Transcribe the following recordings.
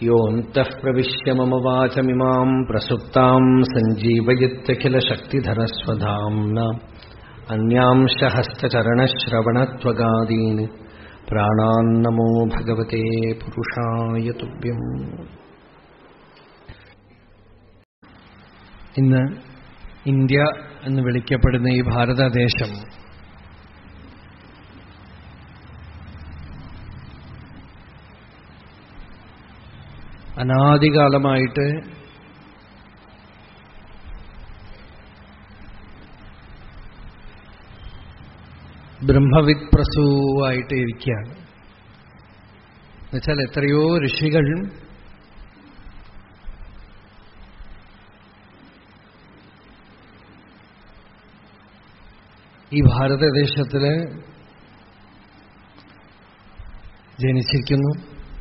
योऽन्तः प्रविश्य मम वाचमिमाम् प्रसुप्ताम् सञ्जीवयत्यखिलशक्तिधरस्वधाम्ना अन्यांश हस्तचरणश्रवणत्वगादीन् प्राणान्नमो भगवते पुरुषाय तुभ्यम् ഇന്ന് ഇന്ത്യ എന്ന് വിളിക്കപ്പെടുന്ന ഈ ഭാരതദേശം അനാദികാലമായിട്ട് ബ്രഹ്മവിത് പ്രസൂവായിട്ട് ഇരിക്കുകയാണ് എന്നുവെച്ചാൽ എത്രയോ ഋഷികൾ ഈ ഭാരതദേശത്തില് ജനിച്ചിരിക്കുന്നു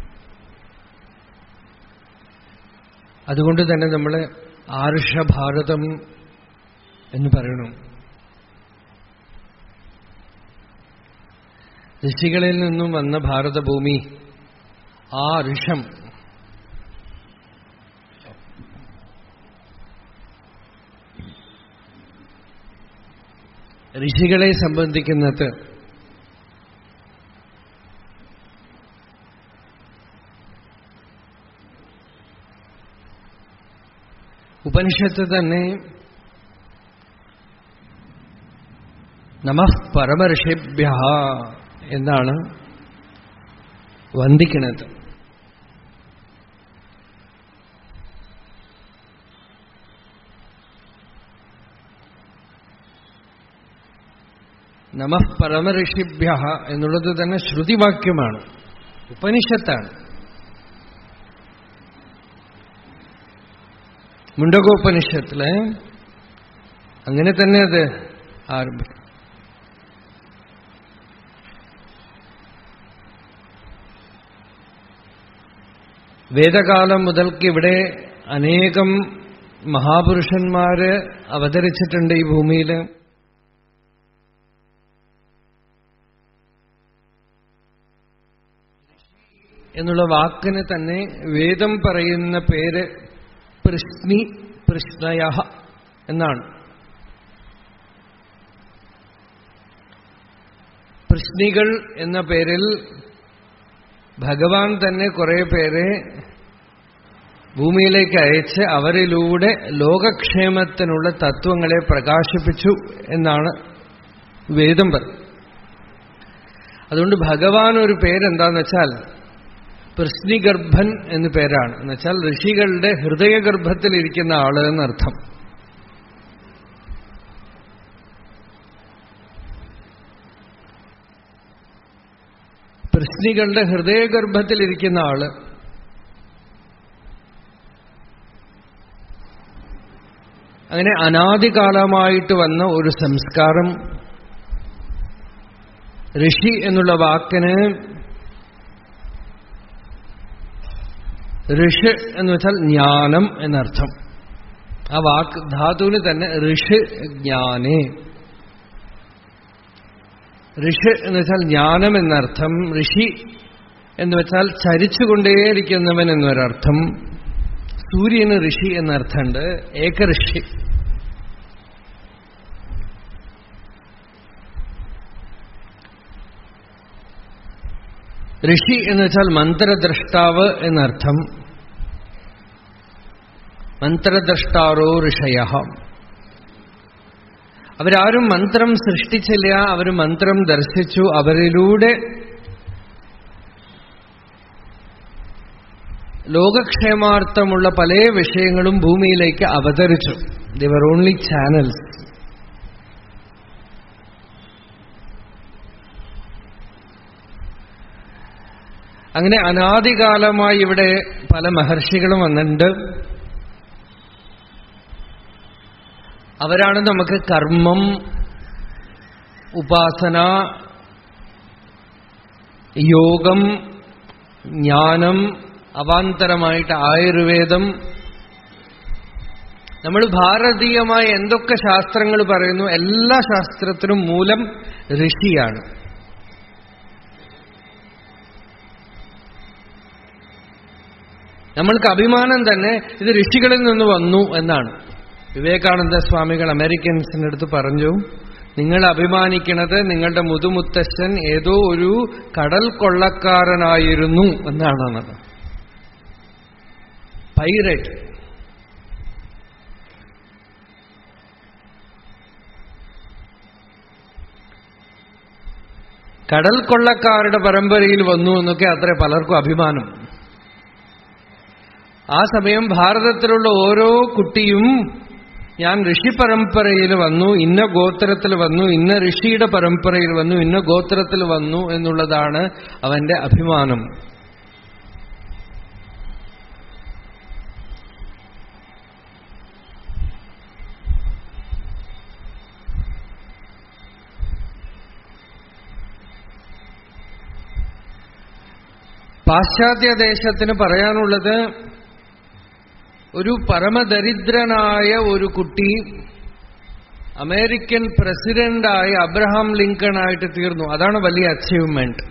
അതുകൊണ്ട് തന്നെ നമ്മൾ ആർഷഭാരതം എന്ന് പറയണം ഋഷികളിൽ നിന്നും വന്ന ഭാരതഭൂമി ആ ഋഷം ഋഷികളെ സംബന്ധിക്കുന്നത് ഉപനിഷത്ത് തന്നെ നമ പരമഋഷിഭ്യ എന്നാണ് വന്ദിക്കുന്നത് നമ പരമഋഷിഭ്യ എന്നുള്ളത് തന്നെ ശ്രുതിവാക്യമാണ് ഉപനിഷത്താണ് മുണ്ടകോപനിഷത്തില് അങ്ങനെ തന്നെ അത് ആരംഭിക്കും വേദകാലം മുതൽക്ക് ഇവിടെ അനേകം മഹാപുരുഷന്മാര് അവതരിച്ചിട്ടുണ്ട് ഈ ഭൂമിയിൽ എന്നുള്ള വാക്കിന് തന്നെ വേദം പറയുന്ന പേര് പ്രശ്നി പ്രശ്നയ എന്നാണ് പ്രശ്നികൾ എന്ന പേരിൽ ഭഗവാൻ തന്നെ കുറെ പേരെ ഭൂമിയിലേക്ക് അയച്ച് അവരിലൂടെ ലോകക്ഷേമത്തിനുള്ള തത്വങ്ങളെ പ്രകാശിപ്പിച്ചു എന്നാണ് വേദം പറയുന്നത് അതുകൊണ്ട് ഭഗവാൻ ഒരു പേരെന്താന്ന് വെച്ചാൽ പ്രശ്നിഗർഭൻ എന്ന് പേരാണ് എന്നുവെച്ചാൽ ഋഷികളുടെ ഹൃദയഗർഭത്തിലിരിക്കുന്ന ആള് എന്നർത്ഥം പ്രശ്നികളുടെ ഹൃദയഗർഭത്തിലിരിക്കുന്ന ആള് അങ്ങനെ അനാദികാലമായിട്ട് വന്ന ഒരു സംസ്കാരം ഋഷി എന്നുള്ള വാക്കിന് ഋഷ് എന്ന് വെച്ചാൽ ജ്ഞാനം എന്നർത്ഥം ആ വാക്ക് ധാതുവിന് തന്നെ ഋഷ് ജ്ഞാനേ ഋഷ് എന്ന് വെച്ചാൽ ജ്ഞാനം എന്നർത്ഥം ഋഷി എന്ന് വെച്ചാൽ ചരിച്ചുകൊണ്ടേയിരിക്കുന്നവൻ എന്നൊരർത്ഥം സൂര്യന് ഋഷി എന്നർത്ഥമുണ്ട് ഏകഋഷി ഋഷി എന്ന് വെച്ചാൽ മന്ത്രദ്രഷ്ടാവ് എന്നർത്ഥം മന്ത്രദ്രഷ്ടാറോ ഋഷയ അവരാരും മന്ത്രം സൃഷ്ടിച്ചില്ല അവർ മന്ത്രം ദർശിച്ചു അവരിലൂടെ ലോകക്ഷേമാർത്ഥമുള്ള പല വിഷയങ്ങളും ഭൂമിയിലേക്ക് അവതരിച്ചു ദിവർ ഓൺലി ചാനൽസ് അങ്ങനെ അനാദികാലമായി ഇവിടെ പല മഹർഷികളും വന്നിട്ടുണ്ട് അവരാണ് നമുക്ക് കർമ്മം ഉപാസന യോഗം ജ്ഞാനം അവാന്തരമായിട്ട് ആയുർവേദം നമ്മൾ ഭാരതീയമായ എന്തൊക്കെ ശാസ്ത്രങ്ങൾ പറയുന്നു എല്ലാ ശാസ്ത്രത്തിനും മൂലം ഋഷിയാണ് നമ്മൾക്ക് അഭിമാനം തന്നെ ഇത് ഋഷികളിൽ നിന്ന് വന്നു എന്നാണ് വിവേകാനന്ദ സ്വാമികൾ അമേരിക്കൻസിന്റെ അടുത്ത് പറഞ്ഞു നിങ്ങൾ അഭിമാനിക്കുന്നത് നിങ്ങളുടെ മുതുമുത്തശ്ശൻ ഏതോ ഒരു കടൽ കൊള്ളക്കാരനായിരുന്നു എന്നാണ് പൈററ്റ് കടൽ കൊള്ളക്കാരുടെ പരമ്പരയിൽ വന്നു എന്നൊക്കെ അത്ര പലർക്കും അഭിമാനം ആ സമയം ഭാരതത്തിലുള്ള ഓരോ കുട്ടിയും ഞാൻ ഋഷി പരമ്പരയിൽ വന്നു ഇന്ന ഗോത്രത്തിൽ വന്നു ഇന്ന ഋഷിയുടെ പരമ്പരയിൽ വന്നു ഇന്ന ഗോത്രത്തിൽ വന്നു എന്നുള്ളതാണ് അവന്റെ അഭിമാനം പാശ്ചാത്യ ദേശത്തിന് പറയാനുള്ളത് ഒരു പരമദരിദ്രനായ ഒരു കുട്ടി അമേരിക്കൻ പ്രസിഡന്റായി അബ്രഹാം ലിങ്കൺ ആയിട്ട് തീർന്നു അതാണ് വലിയ അച്ചീവ്മെന്റ്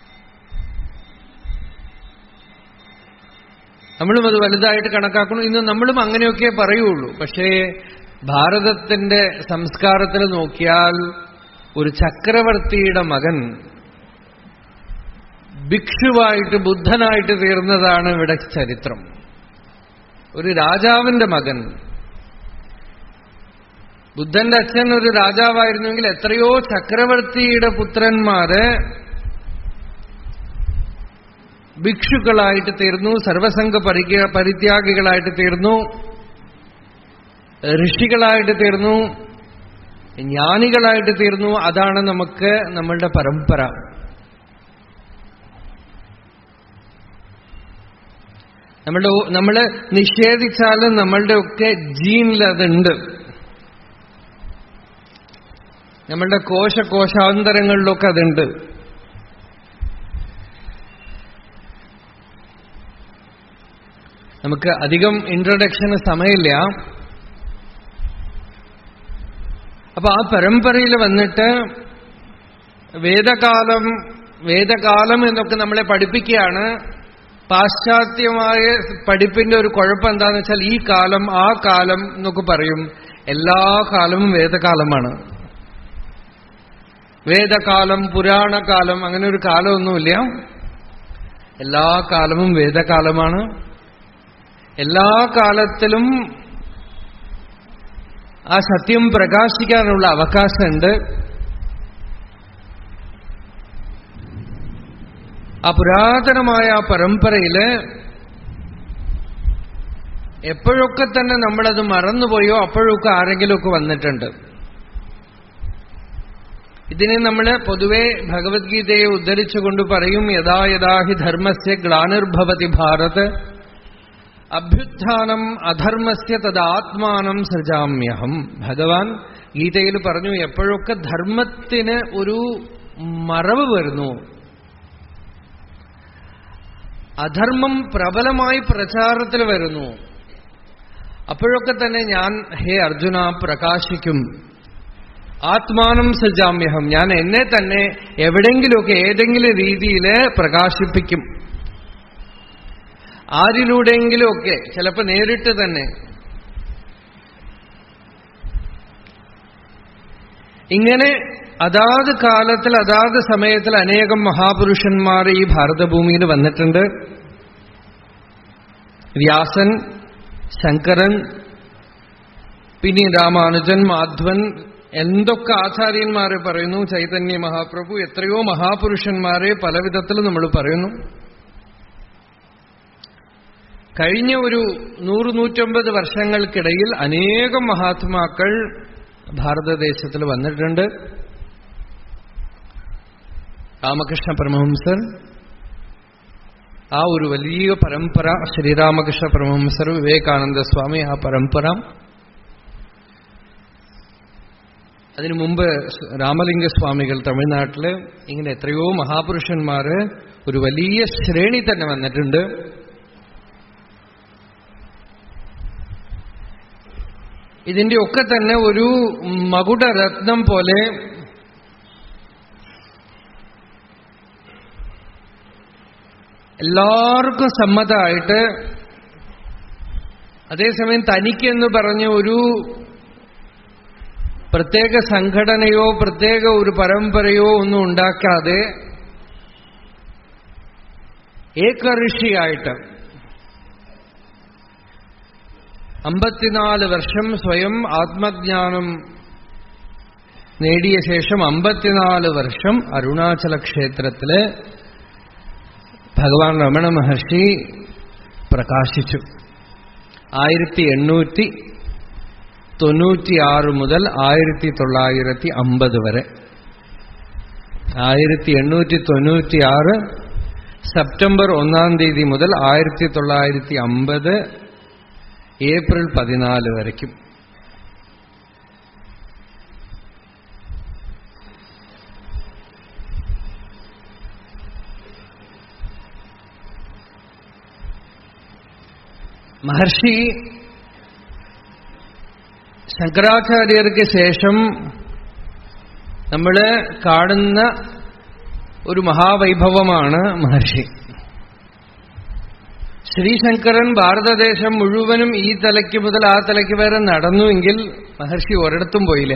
നമ്മളും അത് വലുതായിട്ട് കണക്കാക്കണം ഇന്ന് നമ്മളും അങ്ങനെയൊക്കെ പറയുള്ളൂ പക്ഷേ ഭാരതത്തിന്റെ സംസ്കാരത്തിൽ നോക്കിയാൽ ഒരു ചക്രവർത്തിയുടെ മകൻ ഭിക്ഷുവായിട്ട് ബുദ്ധനായിട്ട് തീർന്നതാണ് ഇവിടെ ചരിത്രം ഒരു രാജാവിന്റെ മകൻ ബുദ്ധന്റെ അച്ഛൻ ഒരു രാജാവായിരുന്നുവെങ്കിൽ എത്രയോ ചക്രവർത്തിയുടെ പുത്രന്മാര് ഭിക്ഷുക്കളായിട്ട് തീർന്നു സർവസംഘ പരിക പരിത്യാഗികളായിട്ട് തീർന്നു ഋഷികളായിട്ട് തീർന്നു ജ്ഞാനികളായിട്ട് തീർന്നു അതാണ് നമുക്ക് നമ്മളുടെ പരമ്പര നമ്മളുടെ നമ്മൾ നിഷേധിച്ചാലും നമ്മളുടെ ഒക്കെ ജീനിൽ അതുണ്ട് നമ്മളുടെ കോശ കോശാന്തരങ്ങളിലൊക്കെ അതുണ്ട് നമുക്ക് അധികം ഇൻട്രൊഡക്ഷന് സമയമില്ല അപ്പൊ ആ പരമ്പരയിൽ വന്നിട്ട് വേദകാലം വേദകാലം എന്നൊക്കെ നമ്മളെ പഠിപ്പിക്കുകയാണ് പാശ്ചാത്യമായ പഠിപ്പിന്റെ ഒരു കുഴപ്പം എന്താന്ന് വെച്ചാൽ ഈ കാലം ആ കാലം എന്നൊക്കെ പറയും എല്ലാ കാലവും വേദകാലമാണ് വേദകാലം പുരാണകാലം അങ്ങനെ ഒരു കാലമൊന്നുമില്ല എല്ലാ കാലവും വേദകാലമാണ് എല്ലാ കാലത്തിലും ആ സത്യം പ്രകാശിക്കാനുള്ള അവകാശമുണ്ട് ആ പുരാതനമായ ആ പരമ്പരയില് എപ്പോഴൊക്കെ തന്നെ നമ്മളത് മറന്നുപോയോ അപ്പോഴൊക്കെ ആരെങ്കിലുമൊക്കെ വന്നിട്ടുണ്ട് ഇതിനെ നമ്മൾ പൊതുവെ ഭഗവത്ഗീതയെ ഉദ്ധരിച്ചുകൊണ്ട് പറയും യഥാ യഥാ ഹി ധർമ്മസ്യ ഗ്ലാനിർഭവതി ഭാരത് അഭ്യുത്ഥാനം അധർമ്മസ്യ തദാത്മാനം സൃജാമ്യഹം ഭഗവാൻ ഗീതയിൽ പറഞ്ഞു എപ്പോഴൊക്കെ ധർമ്മത്തിന് ഒരു മറവ് വരുന്നു അധർമ്മം പ്രബലമായി പ്രചാരത്തിൽ വരുന്നു അപ്പോഴൊക്കെ തന്നെ ഞാൻ ഹേ അർജുന പ്രകാശിക്കും ആത്മാനം സജാമ്യഹം ഞാൻ എന്നെ തന്നെ എവിടെങ്കിലുമൊക്കെ ഏതെങ്കിലും രീതിയിൽ പ്രകാശിപ്പിക്കും ആരിലൂടെയെങ്കിലുമൊക്കെ ചിലപ്പോൾ നേരിട്ട് തന്നെ ഇങ്ങനെ അതാത് കാലത്തിൽ അതാത് സമയത്തിൽ അനേകം മഹാപുരുഷന്മാർ ഈ ഭാരതഭൂമിയിൽ വന്നിട്ടുണ്ട് വ്യാസൻ ശങ്കരൻ പിന്നെ രാമാനുജൻ മാധ്വൻ എന്തൊക്കെ ആചാര്യന്മാരെ പറയുന്നു ചൈതന്യ മഹാപ്രഭു എത്രയോ മഹാപുരുഷന്മാരെ പല വിധത്തിൽ നമ്മൾ പറയുന്നു കഴിഞ്ഞ ഒരു നൂറ് നൂറ്റമ്പത് വർഷങ്ങൾക്കിടയിൽ അനേകം മഹാത്മാക്കൾ ഭാരതദേശത്തിൽ വന്നിട്ടുണ്ട് രാമകൃഷ്ണ പരമഹംസർ ആ ഒരു വലിയ പരമ്പര ശ്രീരാമകൃഷ്ണ പരമഹംസർ വിവേകാനന്ദ സ്വാമി ആ പരമ്പര അതിനു മുമ്പ് രാമലിംഗ സ്വാമികൾ തമിഴ്നാട്ടില് ഇങ്ങനെ എത്രയോ മഹാപുരുഷന്മാര് ഒരു വലിയ ശ്രേണി തന്നെ വന്നിട്ടുണ്ട് ഇതിന്റെ ഒക്കെ തന്നെ ഒരു മകുടരത്നം പോലെ എല്ലാവർക്കും സമ്മതമായിട്ട് അതേസമയം തനിക്കെന്ന് പറഞ്ഞ ഒരു പ്രത്യേക സംഘടനയോ പ്രത്യേക ഒരു പരമ്പരയോ ഒന്നും ഉണ്ടാക്കാതെ ഏകഋഷിയായിട്ട് അമ്പത്തിനാല് വർഷം സ്വയം ആത്മജ്ഞാനം നേടിയ ശേഷം അമ്പത്തിനാല് വർഷം അരുണാചല ക്ഷേത്രത്തില് ഭഗവാൻ രമണ മഹർഷി പ്രകാശിച്ചു ആയിരത്തി എണ്ണൂറ്റി തൊണ്ണൂറ്റിയാറ് മുതൽ ആയിരത്തി തൊള്ളായിരത്തി അമ്പത് വരെ ആയിരത്തി എണ്ണൂറ്റി തൊണ്ണൂറ്റിയാറ് സെപ്റ്റംബർ ഒന്നാം തീയതി മുതൽ ആയിരത്തി തൊള്ളായിരത്തി അമ്പത് ഏപ്രിൽ പതിനാല് വരയ്ക്കും മഹർഷി ശങ്കരാചാര്യർക്ക് ശേഷം നമ്മൾ കാണുന്ന ഒരു മഹാവൈഭവമാണ് മഹർഷി ശ്രീശങ്കരൻ ഭാരതദേശം മുഴുവനും ഈ തലയ്ക്ക് മുതൽ ആ തലയ്ക്ക് വരെ നടന്നുവെങ്കിൽ മഹർഷി ഒരിടത്തും പോയില്ല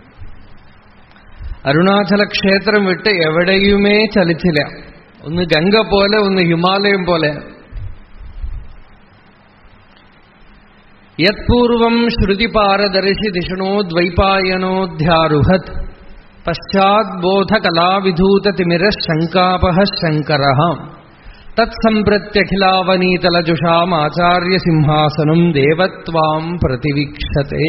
അരുണാചല ക്ഷേത്രം വിട്ട് എവിടെയുമേ ചലിച്ചില്ല ഒന്ന് ഗംഗ പോലെ ഒന്ന് ഹിമാലയം പോലെ യത്പൂർവം ശ്രുതിപാരദർശി ദിഷണോ ദ്വൈപായനോധ്യാരുഹത് പശ്ചാത് ബോധകലാവിധൂതതിമിര ശങ്കാപഹ ശങ്കര തത്സമ്പ്രത്യഖിലാവനീതലജുഷാം ആചാര്യസിംഹാസനം ദേവത്വാം പ്രതിവീക്ഷത്തെ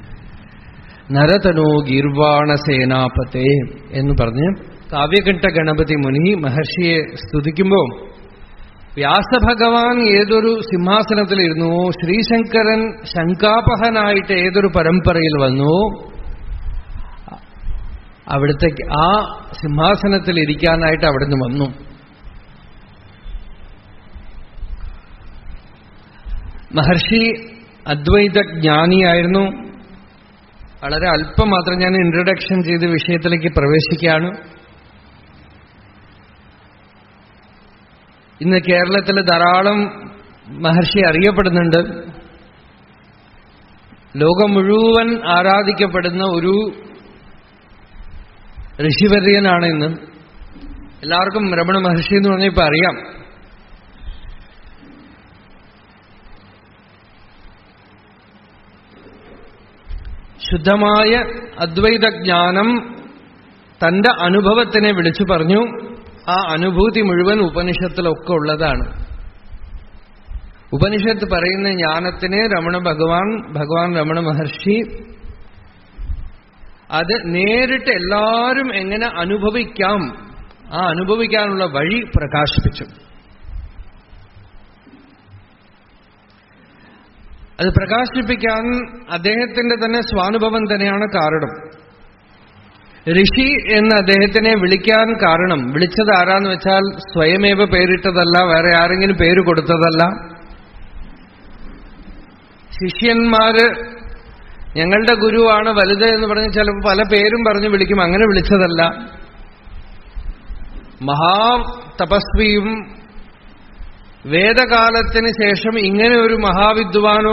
നരതനോ ഗീർവാണസേനാപത്തെ എന്ന് പറഞ്ഞ് കാവ്യകണ്ഠ ഗണപതി മുനി മഹർഷിയെ സ്തുതിക്കുമ്പോൾ വ്യാസഭഗവാൻ ഏതൊരു സിംഹാസനത്തിലിരുന്നുവോ ശ്രീശങ്കരൻ ശങ്കാപഹനായിട്ട് ഏതൊരു പരമ്പരയിൽ വന്നുവോ അവിടുത്തേക്ക് ആ സിംഹാസനത്തിൽ ഇരിക്കാനായിട്ട് അവിടുന്ന് വന്നു മഹർഷി അദ്വൈത ജ്ഞാനിയായിരുന്നു വളരെ അല്പം മാത്രം ഞാൻ ഇൻട്രൊഡക്ഷൻ ചെയ്ത് വിഷയത്തിലേക്ക് പ്രവേശിക്കുകയാണ് ഇന്ന് കേരളത്തിൽ ധാരാളം മഹർഷി അറിയപ്പെടുന്നുണ്ട് ലോകം മുഴുവൻ ആരാധിക്കപ്പെടുന്ന ഒരു ഋഷിവര്യനാണ് ഇന്ന് എല്ലാവർക്കും രമണ മഹർഷി എന്ന് പറഞ്ഞാൽ ഇപ്പൊ അറിയാം ശുദ്ധമായ അദ്വൈത ജ്ഞാനം തന്റെ അനുഭവത്തിനെ വിളിച്ചു പറഞ്ഞു ആ അനുഭൂതി മുഴുവൻ ഉപനിഷത്തിലൊക്കെ ഉള്ളതാണ് ഉപനിഷത്ത് പറയുന്ന ജ്ഞാനത്തിനെ രമണ ഭഗവാൻ ഭഗവാൻ രമണ മഹർഷി അത് നേരിട്ട് എല്ലാവരും എങ്ങനെ അനുഭവിക്കാം ആ അനുഭവിക്കാനുള്ള വഴി പ്രകാശിപ്പിച്ചു അത് പ്രകാശിപ്പിക്കാൻ അദ്ദേഹത്തിന്റെ തന്നെ സ്വാനുഭവം തന്നെയാണ് കാരണം ഋഷി എന്ന് അദ്ദേഹത്തിനെ വിളിക്കാൻ കാരണം വിളിച്ചത് ആരാന്ന് വെച്ചാൽ സ്വയമേവ പേരിട്ടതല്ല വേറെ ആരെങ്കിലും പേര് കൊടുത്തതല്ല ശിഷ്യന്മാര് ഞങ്ങളുടെ ഗുരുവാണ് വലുത് എന്ന് പറഞ്ഞ് ചിലപ്പോൾ പല പേരും പറഞ്ഞ് വിളിക്കും അങ്ങനെ വിളിച്ചതല്ല മഹാ തപസ്വിയും വേദകാലത്തിന് ശേഷം ഇങ്ങനെ ഒരു മഹാവിദ്വാനോ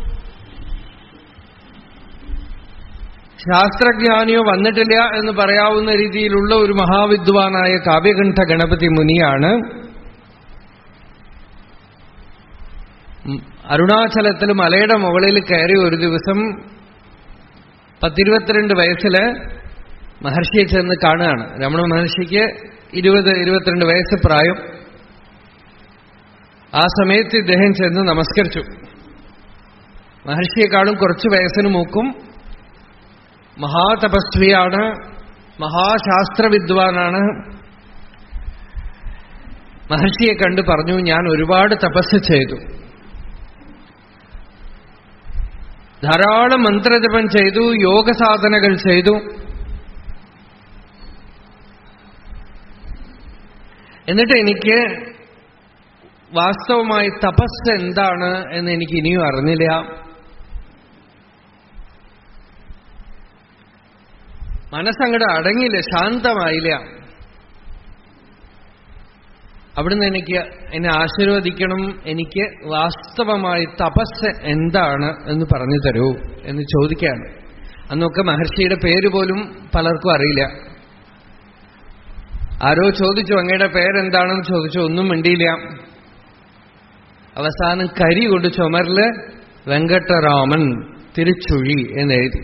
ശാസ്ത്രജ്ഞാനിയോ വന്നിട്ടില്ല എന്ന് പറയാവുന്ന രീതിയിലുള്ള ഒരു മഹാവിദ്വാനായ കാവ്യകണ്ഠ ഗണപതി മുനിയാണ് അരുണാചലത്തിൽ മലയുടെ മുകളിൽ കയറി ഒരു ദിവസം പത്തിരുപത്തിരണ്ട് വയസ്സില് മഹർഷിയെ ചെന്ന് കാണുകയാണ് രമണ മഹർഷിക്ക് ഇരുപത് ഇരുപത്തിരണ്ട് വയസ്സ് പ്രായം ആ സമയത്ത് ഇദ്ദേഹം ചെന്ന് നമസ്കരിച്ചു മഹർഷിയെക്കാളും കുറച്ച് വയസ്സിന് മൂക്കും മഹാതപസ്വിയാണ് മഹാശാസ്ത്രവിദ്വാനാണ് മഹർഷിയെ കണ്ട് പറഞ്ഞു ഞാൻ ഒരുപാട് തപസ് ചെയ്തു ധാരാളം മന്ത്രജപം ചെയ്തു യോഗസാധനകൾ ചെയ്തു എന്നിട്ട് എനിക്ക് വാസ്തവമായി തപസ് എന്താണ് എന്ന് എനിക്ക് ഇനിയും അറിഞ്ഞില്ല മനസ്സങ്ങടെ അടങ്ങിയില്ല ശാന്തമായില്ല അവിടുന്ന് എനിക്ക് എന്നെ ആശീർവദിക്കണം എനിക്ക് വാസ്തവമായി തപസ് എന്താണ് എന്ന് പറഞ്ഞു തരൂ എന്ന് ചോദിക്കുകയാണ് അന്നൊക്കെ മഹർഷിയുടെ പേര് പോലും പലർക്കും അറിയില്ല ആരോ ചോദിച്ചു അങ്ങയുടെ പേരെന്താണെന്ന് ചോദിച്ചു ഒന്നും മിണ്ടിയില്ല അവസാനം കരി കൊണ്ട് ചുമരില് വെങ്കട്ടരാമൻ തിരുച്ചുഴി എന്നെഴുതി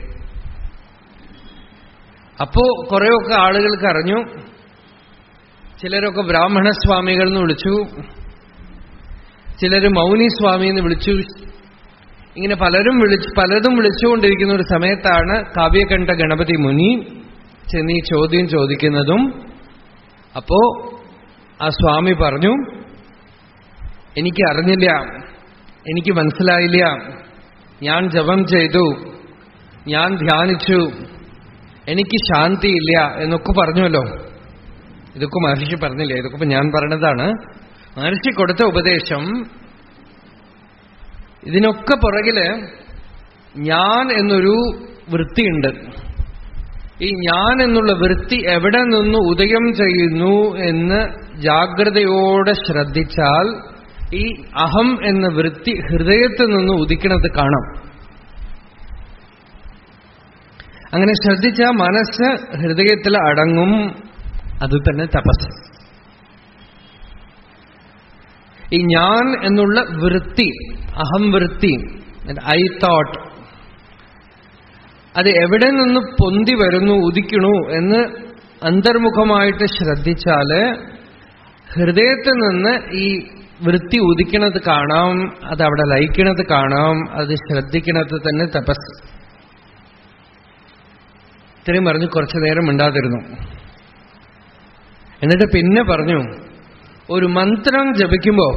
അപ്പോ കുറെയൊക്കെ ആളുകൾക്ക് അറിഞ്ഞു ചിലരൊക്കെ ബ്രാഹ്മണ സ്വാമികൾ എന്ന് വിളിച്ചു ചിലര് മൗനി സ്വാമി എന്ന് വിളിച്ചു ഇങ്ങനെ പലരും വിളിച്ച് പലതും വിളിച്ചുകൊണ്ടിരിക്കുന്ന ഒരു സമയത്താണ് കാവ്യകണ്ഠ ഗണപതി മുനി ചെന്ന് ഈ ചോദ്യം ചോദിക്കുന്നതും അപ്പോ ആ സ്വാമി പറഞ്ഞു എനിക്ക് അറിഞ്ഞില്ല എനിക്ക് മനസ്സിലായില്ല ഞാൻ ജപം ചെയ്തു ഞാൻ ധ്യാനിച്ചു എനിക്ക് ശാന്തിയില്ല എന്നൊക്കെ പറഞ്ഞുവല്ലോ ഇതൊക്കെ മഹർഷി പറഞ്ഞില്ലേ ഇതൊക്കെ ഇപ്പൊ ഞാൻ പറഞ്ഞതാണ് മഹർഷി കൊടുത്ത ഉപദേശം ഇതിനൊക്കെ പുറകില് ഞാൻ എന്നൊരു വൃത്തിയുണ്ട് ഈ ഞാൻ എന്നുള്ള വൃത്തി എവിടെ നിന്ന് ഉദയം ചെയ്യുന്നു എന്ന് ജാഗ്രതയോടെ ശ്രദ്ധിച്ചാൽ ഈ അഹം എന്ന വൃത്തി ഹൃദയത്തിൽ നിന്ന് ഉദിക്കണത് കാണാം അങ്ങനെ ശ്രദ്ധിച്ച മനസ്സ് ഹൃദയത്തിൽ അടങ്ങും അത് തന്നെ തപസ് ഈ ഞാൻ എന്നുള്ള വൃത്തി അഹം വൃത്തി ഐ തോട്ട് അത് എവിടെ നിന്ന് പൊന്തി വരുന്നു ഉദിക്കണു എന്ന് അന്തർമുഖമായിട്ട് ശ്രദ്ധിച്ചാല് ഹൃദയത്തിൽ നിന്ന് ഈ വൃത്തി ഉദിക്കണത് കാണാം അത് അവിടെ ലയിക്കണത് കാണാം അത് ശ്രദ്ധിക്കണത് തന്നെ തപസ് ഇത്രയും പറഞ്ഞു കുറച്ചു നേരം മിണ്ടാതിരുന്നു എന്നിട്ട് പിന്നെ പറഞ്ഞു ഒരു മന്ത്രം ജപിക്കുമ്പോ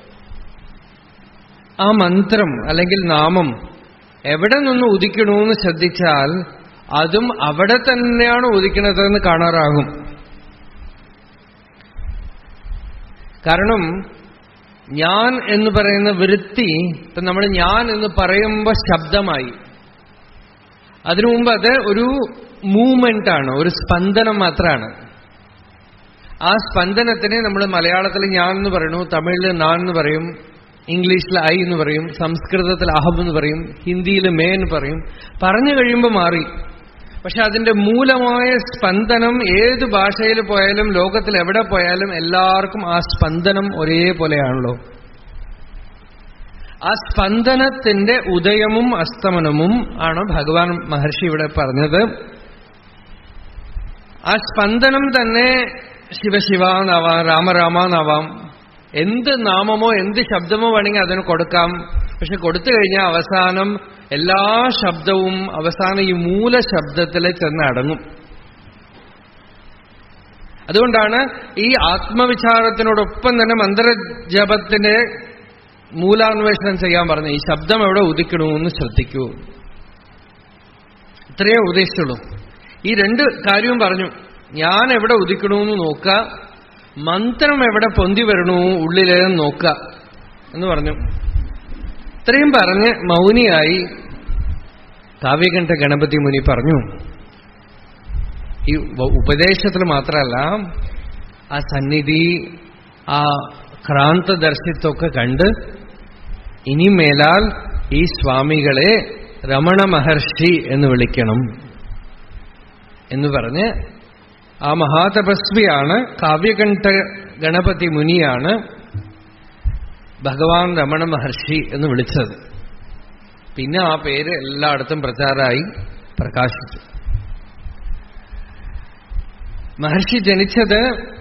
ആ മന്ത്രം അല്ലെങ്കിൽ നാമം എവിടെ നിന്ന് ഉദിക്കണമെന്ന് ശ്രദ്ധിച്ചാൽ അതും അവിടെ തന്നെയാണ് ഉദിക്കണതെന്ന് കാണാറാകും കാരണം ഞാൻ എന്ന് പറയുന്ന വൃത്തി ഇപ്പൊ നമ്മൾ ഞാൻ എന്ന് പറയുമ്പോൾ ശബ്ദമായി അതിനു മുമ്പ് അത് ഒരു മൂവ്മെന്റ് ആണ് ഒരു സ്പന്ദനം മാത്രമാണ് ആ സ്പന്ദനത്തിനെ നമ്മൾ മലയാളത്തിൽ ഞാൻ എന്ന് പറയുന്നു തമിഴിൽ നാൻ എന്ന് പറയും ഇംഗ്ലീഷിൽ ഐ എന്ന് പറയും സംസ്കൃതത്തിൽ അഹം എന്ന് പറയും ഹിന്ദിയിൽ മേ എന്ന് പറയും പറഞ്ഞു കഴിയുമ്പോൾ മാറി പക്ഷെ അതിന്റെ മൂലമായ സ്പന്ദനം ഏത് ഭാഷയിൽ പോയാലും ലോകത്തിൽ എവിടെ പോയാലും എല്ലാവർക്കും ആ സ്പന്ദനം ഒരേപോലെയാണല്ലോ ആ സ്പന്ദനത്തിന്റെ ഉദയവും അസ്തമനവും ആണ് ഭഗവാൻ മഹർഷി ഇവിടെ പറഞ്ഞത് ആ സ്പന്ദനം തന്നെ ശിവശിവ എന്നാവാം രാമരാമ എന്നാവാം എന്ത് നാമമോ എന്ത് ശബ്ദമോ വേണമെങ്കിൽ അതിന് കൊടുക്കാം പക്ഷെ കൊടുത്തു കഴിഞ്ഞാൽ അവസാനം എല്ലാ ശബ്ദവും അവസാനം ഈ മൂല ശബ്ദത്തിൽ ചെന്ന് അടങ്ങും അതുകൊണ്ടാണ് ഈ ആത്മവിചാരത്തിനോടൊപ്പം തന്നെ മന്ത്രജപത്തിന്റെ മൂലാന്വേഷണം ചെയ്യാൻ പറഞ്ഞത് ഈ ശബ്ദം എവിടെ ഉദിക്കണമെന്ന് ശ്രദ്ധിക്കൂ ഇത്രയേ ഉദ്ദേശിച്ചുള്ളൂ ഈ രണ്ട് കാര്യവും പറഞ്ഞു ഞാൻ എവിടെ ഉദിക്കണമെന്ന് നോക്കുക മന്ത്രം എവിടെ പൊന്തി വരണു ഉള്ളിലേന്ന് നോക്കുക എന്ന് പറഞ്ഞു ഇത്രയും പറഞ്ഞ് മൗനിയായി കാവ്യകണ്ഠ ഗണപതി മുനി പറഞ്ഞു ഈ ഉപദേശത്തിൽ മാത്രമല്ല ആ സന്നിധി ആ ക്രാന്തദർശിത്വമൊക്കെ കണ്ട് ഇനി മേലാൽ ഈ സ്വാമികളെ രമണ മഹർഷി എന്ന് വിളിക്കണം എന്ന് പറഞ്ഞ് ആ മഹാതപസ്വിയാണ് കാവ്യകണ്ഠ ഗണപതി മുനിയാണ് ഭഗവാൻ രമണ മഹർഷി എന്ന് വിളിച്ചത് പിന്നെ ആ പേര് എല്ലായിടത്തും പ്രചാരമായി പ്രകാശിച്ചു മഹർഷി ജനിച്ചത്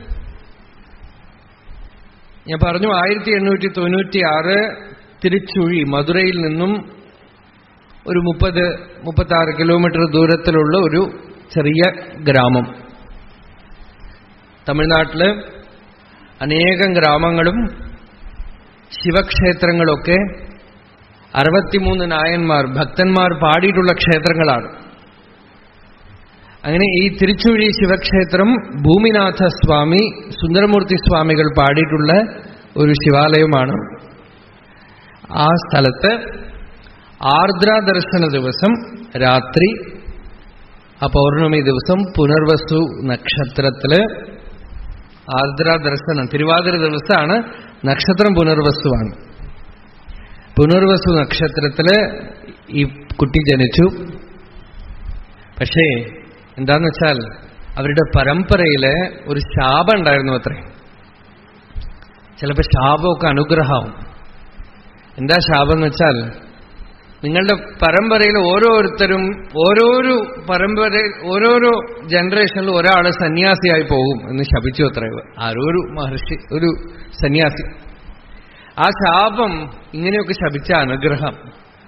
ഞാൻ പറഞ്ഞു ആയിരത്തി എണ്ണൂറ്റി തൊണ്ണൂറ്റി ആറ് തിരുച്ചുഴി മധുരയിൽ നിന്നും ഒരു മുപ്പത് മുപ്പത്താറ് കിലോമീറ്റർ ദൂരത്തിലുള്ള ഒരു ചെറിയ ഗ്രാമം തമിഴ്നാട്ടില് അനേകം ഗ്രാമങ്ങളും ശിവക്ഷേത്രങ്ങളൊക്കെ അറുപത്തിമൂന്ന് നായന്മാർ ഭക്തന്മാർ പാടിയിട്ടുള്ള ക്ഷേത്രങ്ങളാണ് അങ്ങനെ ഈ തിരുച്ചുഴി ശിവക്ഷേത്രം ഭൂമിനാഥ സ്വാമി സുന്ദരമൂർത്തി സ്വാമികൾ പാടിയിട്ടുള്ള ഒരു ശിവാലയമാണ് ആ സ്ഥലത്ത് ആർദ്ര ദർശന ദിവസം രാത്രി ആ പൗർണമി ദിവസം പുനർവസു നക്ഷത്രത്തില് ആർദ്ര ദർശനം തിരുവാതിര ദിവസമാണ് നക്ഷത്രം പുനർവസുവാണ് പുനർവസു നക്ഷത്രത്തില് ഈ കുട്ടി ജനിച്ചു പക്ഷേ എന്താന്ന് വെച്ചാൽ അവരുടെ പരമ്പരയില് ഒരു ശാപം ഉണ്ടായിരുന്നു അത്രേ ചിലപ്പോൾ ശാപമൊക്കെ അനുഗ്രഹമാവും എന്താ ശാപം എന്ന് വെച്ചാൽ നിങ്ങളുടെ പരമ്പരയിൽ ഓരോരുത്തരും ഓരോരോ പരമ്പര ഓരോരോ ജനറേഷനിൽ ഒരാൾ സന്യാസിയായി പോകും എന്ന് ശപിച്ചു അത്രേ ആരോ ഒരു മഹർഷി ഒരു സന്യാസി ആ ശാപം ഇങ്ങനെയൊക്കെ ശപിച്ച അനുഗ്രഹം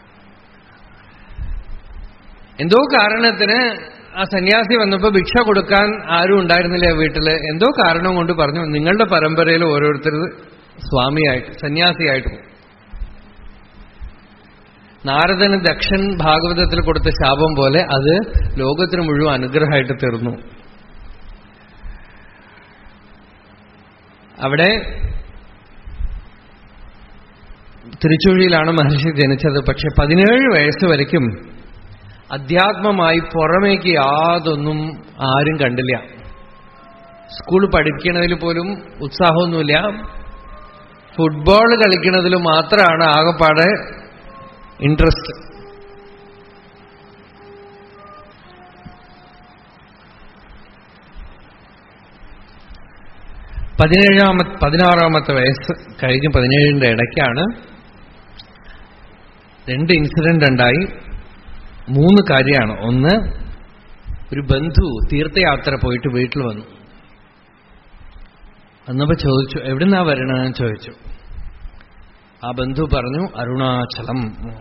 എന്തോ കാരണത്തിന് ആ സന്യാസി വന്നപ്പോ ഭിക്ഷ കൊടുക്കാൻ ആരും ഉണ്ടായിരുന്നില്ല വീട്ടില് എന്തോ കാരണം കൊണ്ട് പറഞ്ഞു നിങ്ങളുടെ പരമ്പരയിൽ ഓരോരുത്തർ സ്വാമിയായിട്ട് സന്യാസിയായിട്ട് പോകും നാരദന് ദക്ഷൻ ഭാഗവതത്തിൽ കൊടുത്ത ശാപം പോലെ അത് ലോകത്തിന് മുഴുവൻ അനുഗ്രഹമായിട്ട് തീർന്നു അവിടെ തിരുച്ചുഴിയിലാണ് മഹർഷി ജനിച്ചത് പക്ഷെ പതിനേഴ് വയസ്സ് വരയ്ക്കും അധ്യാത്മമായി പുറമേക്ക് യാതൊന്നും ആരും കണ്ടില്ല സ്കൂൾ പഠിക്കണതിൽ പോലും ഉത്സാഹമൊന്നുമില്ല ഫുട്ബോൾ കളിക്കുന്നതിൽ മാത്രമാണ് ആകെപ്പാടെ ഇൻട്രസ്റ്റ് പതിനേഴാമത്തെ പതിനാറാമത്തെ വയസ്സ് കഴിഞ്ഞ് പതിനേഴിന്റെ ഇടയ്ക്കാണ് രണ്ട് ഇൻസിഡന്റ് ഉണ്ടായി മൂന്ന് കാര്യമാണ് ഒന്ന് ഒരു ബന്ധു തീർത്ഥയാത്ര പോയിട്ട് വീട്ടിൽ വന്നു വന്നപ്പോ ചോദിച്ചു എവിടുന്നാ വരണമെന്ന് ചോദിച്ചു ആ ബന്ധു പറഞ്ഞു അരുണാചലം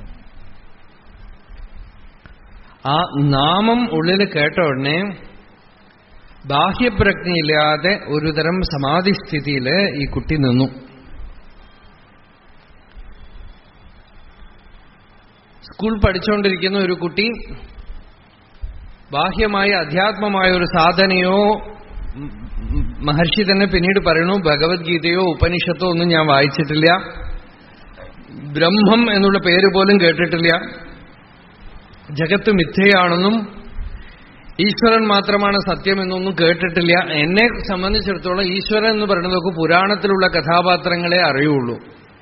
ആ നാമം ഉള്ളിൽ കേട്ട ഉടനെ ബാഹ്യപ്രജ്ഞയില്ലാതെ ഒരുതരം സമാധിസ്ഥിതിയിൽ ഈ കുട്ടി നിന്നു സ്കൂൾ പഠിച്ചുകൊണ്ടിരിക്കുന്ന ഒരു കുട്ടി ബാഹ്യമായ അധ്യാത്മമായ ഒരു സാധനയോ മഹർഷി തന്നെ പിന്നീട് പറയണു ഭഗവത്ഗീതയോ ഉപനിഷത്തോ ഒന്നും ഞാൻ വായിച്ചിട്ടില്ല ബ്രഹ്മം എന്നുള്ള പേര് പോലും കേട്ടിട്ടില്ല ജഗത്ത് മിഥ്യയാണെന്നും ഈശ്വരൻ മാത്രമാണ് സത്യമെന്നൊന്നും കേട്ടിട്ടില്ല എന്നെ സംബന്ധിച്ചിടത്തോളം ഈശ്വരൻ എന്ന് പറയുന്നതൊക്കെ പുരാണത്തിലുള്ള കഥാപാത്രങ്ങളെ അറിയുള്ളൂ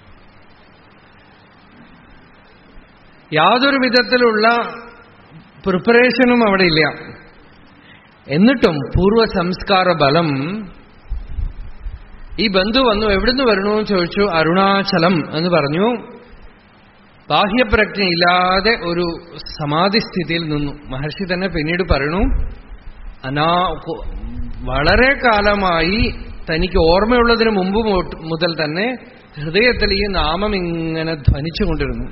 യാതൊരു വിധത്തിലുള്ള പ്രിപ്പറേഷനും അവിടെ ഇല്ല എന്നിട്ടും പൂർവ സംസ്കാര ബലം ഈ ബന്ധു വന്നു എവിടുന്ന് വരണമെന്ന് ചോദിച്ചു അരുണാചലം എന്ന് പറഞ്ഞു ബാഹ്യപ്രജ്ഞയില്ലാതെ ഒരു സമാധിസ്ഥിതിയിൽ നിന്നു മഹർഷി തന്നെ പിന്നീട് പറയണു അനാ വളരെ കാലമായി തനിക്ക് ഓർമ്മയുള്ളതിന് മുമ്പ് മുതൽ തന്നെ ഹൃദയത്തിൽ ഈ നാമം ഇങ്ങനെ ധ്വനിച്ചുകൊണ്ടിരുന്നു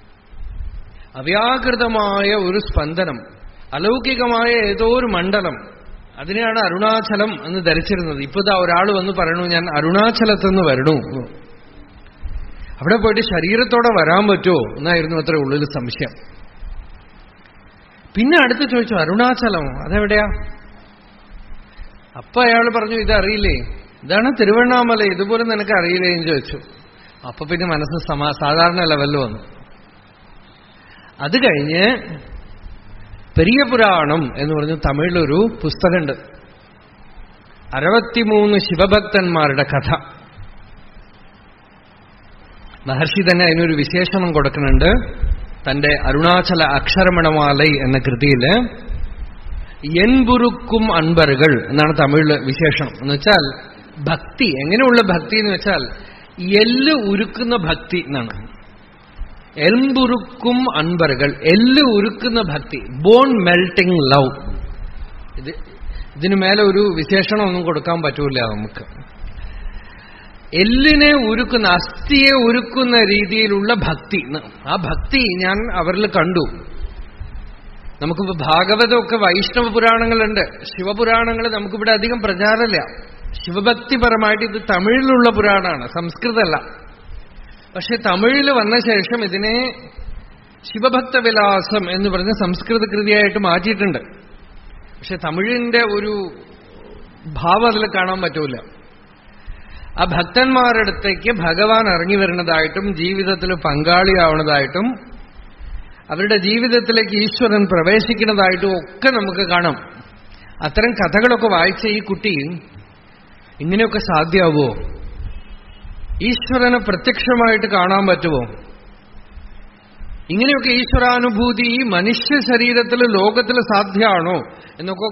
അവ്യാകൃതമായ ഒരു സ്പന്ദനം അലൗകികമായ ഏതോ ഒരു മണ്ഡലം അതിനെയാണ് അരുണാചലം എന്ന് ധരിച്ചിരുന്നത് ഇപ്പൊ ഇതാ ഒരാൾ വന്ന് പറയണു ഞാൻ അരുണാചലത്തുനിന്ന് വരണു അവിടെ പോയിട്ട് ശരീരത്തോടെ വരാൻ പറ്റുമോ എന്നായിരുന്നു അത്ര ഉള്ളിൽ സംശയം പിന്നെ അടുത്ത് ചോദിച്ചു അരുണാചലം അതെവിടെയാ അപ്പൊ അയാൾ പറഞ്ഞു ഇതറിയില്ലേ ഇതാണ് തിരുവണ്ണാമല ഇതുപോലെ നിനക്ക് അറിയില്ലേ എന്ന് ചോദിച്ചു അപ്പൊ പിന്നെ മനസ്സ് സമാ സാധാരണ ലെവലിൽ വന്നു അത് കഴിഞ്ഞ് പെരിയ പുരാണം എന്ന് പറഞ്ഞ് തമിഴിലൊരു പുസ്തകമുണ്ട് അറുപത്തിമൂന്ന് ശിവഭക്തന്മാരുടെ കഥ മഹർഷി തന്നെ അതിനൊരു വിശേഷണം കൊടുക്കുന്നുണ്ട് തന്റെ അരുണാചല അക്ഷരമണമാലൈ എന്ന കൃതിയില് എൻപുരുക്കും അൻപറുകൾ എന്നാണ് തമിഴില് വിശേഷണം എന്ന് വെച്ചാൽ ഭക്തി എങ്ങനെയുള്ള ഭക്തി എന്ന് വെച്ചാൽ എല്ല് ഉരുക്കുന്ന ഭക്തി എന്നാണ് എൽമ്പുരുക്കും അൻപറുകൾ എല്ല് ഉരുക്കുന്ന ഭക്തി ബോൺ മെൽട്ടിംഗ് ലവ് ഇത് ഇതിനു മേലെ ഒരു വിശേഷണം ഒന്നും കൊടുക്കാൻ പറ്റൂല നമുക്ക് എല്ലിനെ ഉരുക്കുന്ന അസ്ഥിയെ ഉരുക്കുന്ന രീതിയിലുള്ള ഭക്തി ആ ഭക്തി ഞാൻ അവരിൽ കണ്ടു നമുക്കിപ്പോ ഭാഗവതമൊക്കെ വൈഷ്ണവ പുരാണങ്ങളുണ്ട് ശിവപുരാണങ്ങൾ നമുക്കിവിടെ അധികം പ്രചാരമില്ല ശിവഭക്തിപരമായിട്ട് ഇത് തമിഴിലുള്ള പുരാണമാണ് സംസ്കൃതമല്ല പക്ഷെ തമിഴിൽ വന്ന ശേഷം ഇതിനെ ശിവഭക്തവിലാസം എന്ന് പറഞ്ഞ് സംസ്കൃത കൃതിയായിട്ട് മാറ്റിയിട്ടുണ്ട് പക്ഷെ തമിഴിന്റെ ഒരു ഭാവം അതിൽ കാണാൻ പറ്റൂല ആ ഭക്തന്മാരുടെ അടുത്തേക്ക് ഭഗവാൻ ഇറങ്ങി വരുന്നതായിട്ടും ജീവിതത്തിൽ പങ്കാളിയാവുന്നതായിട്ടും അവരുടെ ജീവിതത്തിലേക്ക് ഈശ്വരൻ പ്രവേശിക്കുന്നതായിട്ടും ഒക്കെ നമുക്ക് കാണാം അത്തരം കഥകളൊക്കെ വായിച്ച ഈ കുട്ടി ഇങ്ങനെയൊക്കെ സാധ്യമാവുമോ ഈശ്വരനെ പ്രത്യക്ഷമായിട്ട് കാണാൻ പറ്റുമോ ഇങ്ങനെയൊക്കെ ഈശ്വരാനുഭൂതി ഈ മനുഷ്യ ശരീരത്തിൽ ലോകത്തിൽ സാധ്യമാണോ എന്നൊക്കെ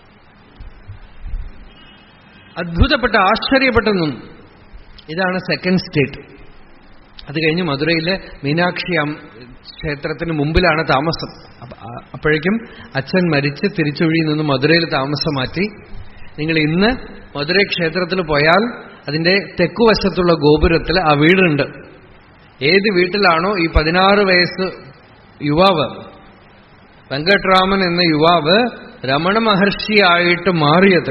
അത്ഭുതപ്പെട്ട് ആശ്ചര്യപ്പെട്ടു നിന്നു ഇതാണ് സെക്കൻഡ് സ്റ്റേറ്റ് അത് കഴിഞ്ഞ് മധുരയിലെ മീനാക്ഷി അം- ക്ഷേത്രത്തിന് മുമ്പിലാണ് താമസം അപ്പ- ആ- അപ്പോഴേക്കും അച്ഛൻ മരിച്ച് തിരിച്ചൊഴി നിന്ന് മധുരയിൽ താമസം മാറ്റി നിങ്ങൾ ഇന്ന് മധുരൈ ക്ഷേത്രത്തിൽ പോയാൽ അതിന്റെ തെക്കുവശത്തുള്ള ഗോപുരത്തിൽ ആ വീടുണ്ട് ഏത് വീട്ടിലാണോ ഈ പതിനാറ് വയസ്സ് യുവാവ് വെങ്കട്രാമൻ എന്ന യുവാവ് രമണ മഹർഷിയായിട്ട് മാറിയത്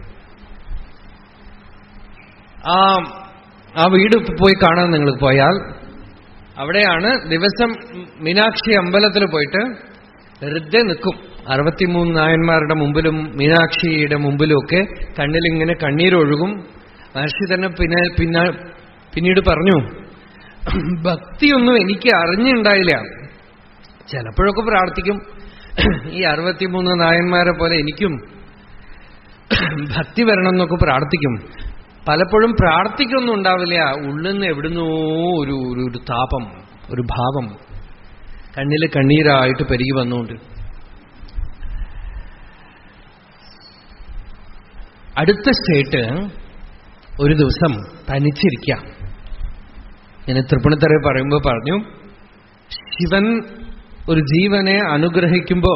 ആ ആ വീട് പോയി കാണാൻ നിങ്ങൾ പോയാൽ അവിടെയാണ് ദിവസം മീനാക്ഷി അമ്പലത്തിൽ പോയിട്ട് വെറുതെ നിൽക്കും അറുപത്തിമൂന്ന് നായന്മാരുടെ മുമ്പിലും മീനാക്ഷിയുടെ മുമ്പിലും ഒക്കെ കണ്ണിലിങ്ങനെ കണ്ണീരൊഴുകും മഹർഷി തന്നെ പിന്നെ പിന്നെ പിന്നീട് പറഞ്ഞു ഭക്തിയൊന്നും എനിക്ക് അറിഞ്ഞുണ്ടായില്ല ചിലപ്പോഴൊക്കെ പ്രാർത്ഥിക്കും ഈ അറുപത്തിമൂന്ന് നായന്മാരെ പോലെ എനിക്കും ഭക്തി വരണം എന്നൊക്കെ പ്രാർത്ഥിക്കും പലപ്പോഴും പ്രാർത്ഥിക്കൊന്നും ഉണ്ടാവില്ല ഉള്ളിൽ നിന്ന് എവിടുന്നോ ഒരു ഒരു ഒരു താപം ഒരു ഭാവം കണ്ണിൽ കണ്ണീരായിട്ട് പെരുകി വന്നുകൊണ്ട് അടുത്ത സ്റ്റേറ്റ് ഒരു ദിവസം തനിച്ചിരിക്കാം ഞാൻ തൃപ്പണിത്തറ പറയുമ്പോൾ പറഞ്ഞു ശിവൻ ഒരു ജീവനെ അനുഗ്രഹിക്കുമ്പോൾ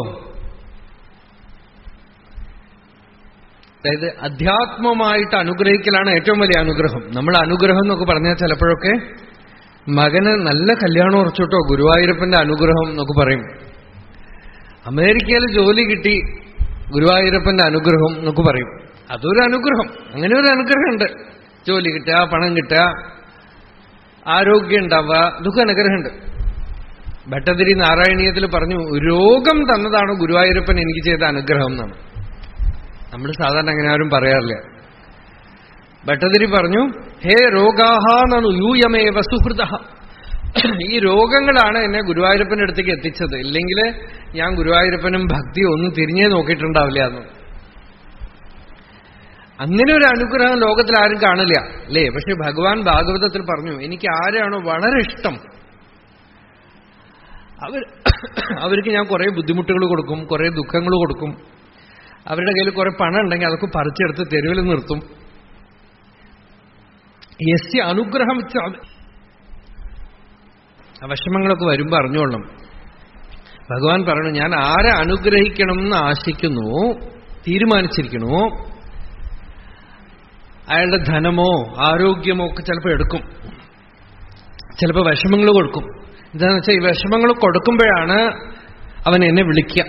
അതായത് അധ്യാത്മമായിട്ട് അനുഗ്രഹിക്കലാണ് ഏറ്റവും വലിയ അനുഗ്രഹം നമ്മൾ അനുഗ്രഹം എന്നൊക്കെ പറഞ്ഞാൽ ചിലപ്പോഴൊക്കെ മകന് നല്ല കല്യാണം ഉറച്ചിട്ടോ ഗുരുവായൂരപ്പന്റെ അനുഗ്രഹം എന്നൊക്കെ പറയും അമേരിക്കയിൽ ജോലി കിട്ടി ഗുരുവായൂരപ്പന്റെ അനുഗ്രഹം എന്നൊക്കെ പറയും അതൊരു അനുഗ്രഹം അങ്ങനെ ഒരു അനുഗ്രഹമുണ്ട് ജോലി കിട്ടുക പണം കിട്ടുക ആരോഗ്യം ഉണ്ടാവുക ഇതൊക്കെ അനുഗ്രഹമുണ്ട് ഭട്ടതിരി നാരായണീയത്തിൽ പറഞ്ഞു രോഗം തന്നതാണ് ഗുരുവായൂരപ്പൻ എനിക്ക് ചെയ്ത അനുഗ്രഹം എന്നാണ് നമ്മൾ സാധാരണ അങ്ങനെ ആരും പറയാറില്ല ഭട്ടതിരി പറഞ്ഞു ഹേ രോഗാഹ നു യൂയമേവ സുഹൃത ഈ രോഗങ്ങളാണ് എന്നെ ഗുരുവായൂരപ്പന്റെ അടുത്തേക്ക് എത്തിച്ചത് ഇല്ലെങ്കിൽ ഞാൻ ഗുരുവായൂരപ്പനും ഭക്തിയും ഒന്നും തിരിഞ്ഞേ നോക്കിയിട്ടുണ്ടാവില്ല എന്ന് അങ്ങനെ ഒരു അനുഗ്രഹം ലോകത്തിൽ ആരും കാണില്ല അല്ലേ പക്ഷെ ഭഗവാൻ ഭാഗവതത്തിൽ പറഞ്ഞു എനിക്ക് ആരാണോ വളരെ ഇഷ്ടം അവർ അവർക്ക് ഞാൻ കുറെ ബുദ്ധിമുട്ടുകൾ കൊടുക്കും കുറെ ദുഃഖങ്ങൾ കൊടുക്കും അവരുടെ കയ്യിൽ കുറെ പണം ഉണ്ടെങ്കിൽ അതൊക്കെ പറിച്ചെടുത്ത് തെരുവിൽ നിർത്തും യസ്യ അനുഗ്രഹം ഇച്ച- ആ വിഷമങ്ങളൊക്കെ വരുമ്പോ അറിഞ്ഞോളണം ഭഗവാൻ പറഞ്ഞു ഞാൻ ആരെ അനുഗ്രഹിക്കണം എന്ന് ആശിക്കുന്നു തീരുമാനിച്ചിരിക്കണു അയാളുടെ ധനമോ ആരോഗ്യമോ ഒക്കെ ചിലപ്പോൾ എടുക്കും ചിലപ്പോൾ വിഷമങ്ങൾ കൊടുക്കും എന്താണെന്ന് വെച്ചാൽ ഈ വിഷമങ്ങൾ കൊടുക്കുമ്പോഴാണ് അവൻ എന്നെ വിളിക്കുക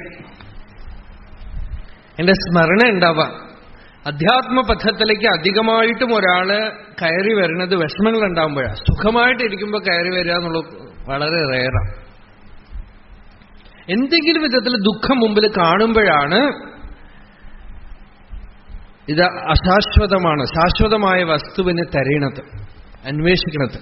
എന്റെ സ്മരണ ഉണ്ടാവുക അധ്യാത്മപഥത്തിലേക്ക് അധികമായിട്ടും ഒരാള് കയറി വരുന്നത് വിഷമങ്ങൾ ഉണ്ടാകുമ്പോഴാണ് സുഖമായിട്ട് ഇരിക്കുമ്പോൾ കയറി വരിക എന്നുള്ളത് വളരെ റേറാണ് എന്തെങ്കിലും വിധത്തിൽ ദുഃഖം മുമ്പിൽ കാണുമ്പോഴാണ് ഇത് അശാശ്വതമാണ് ശാശ്വതമായ വസ്തുവിനെ തരയണത് അന്വേഷിക്കണത്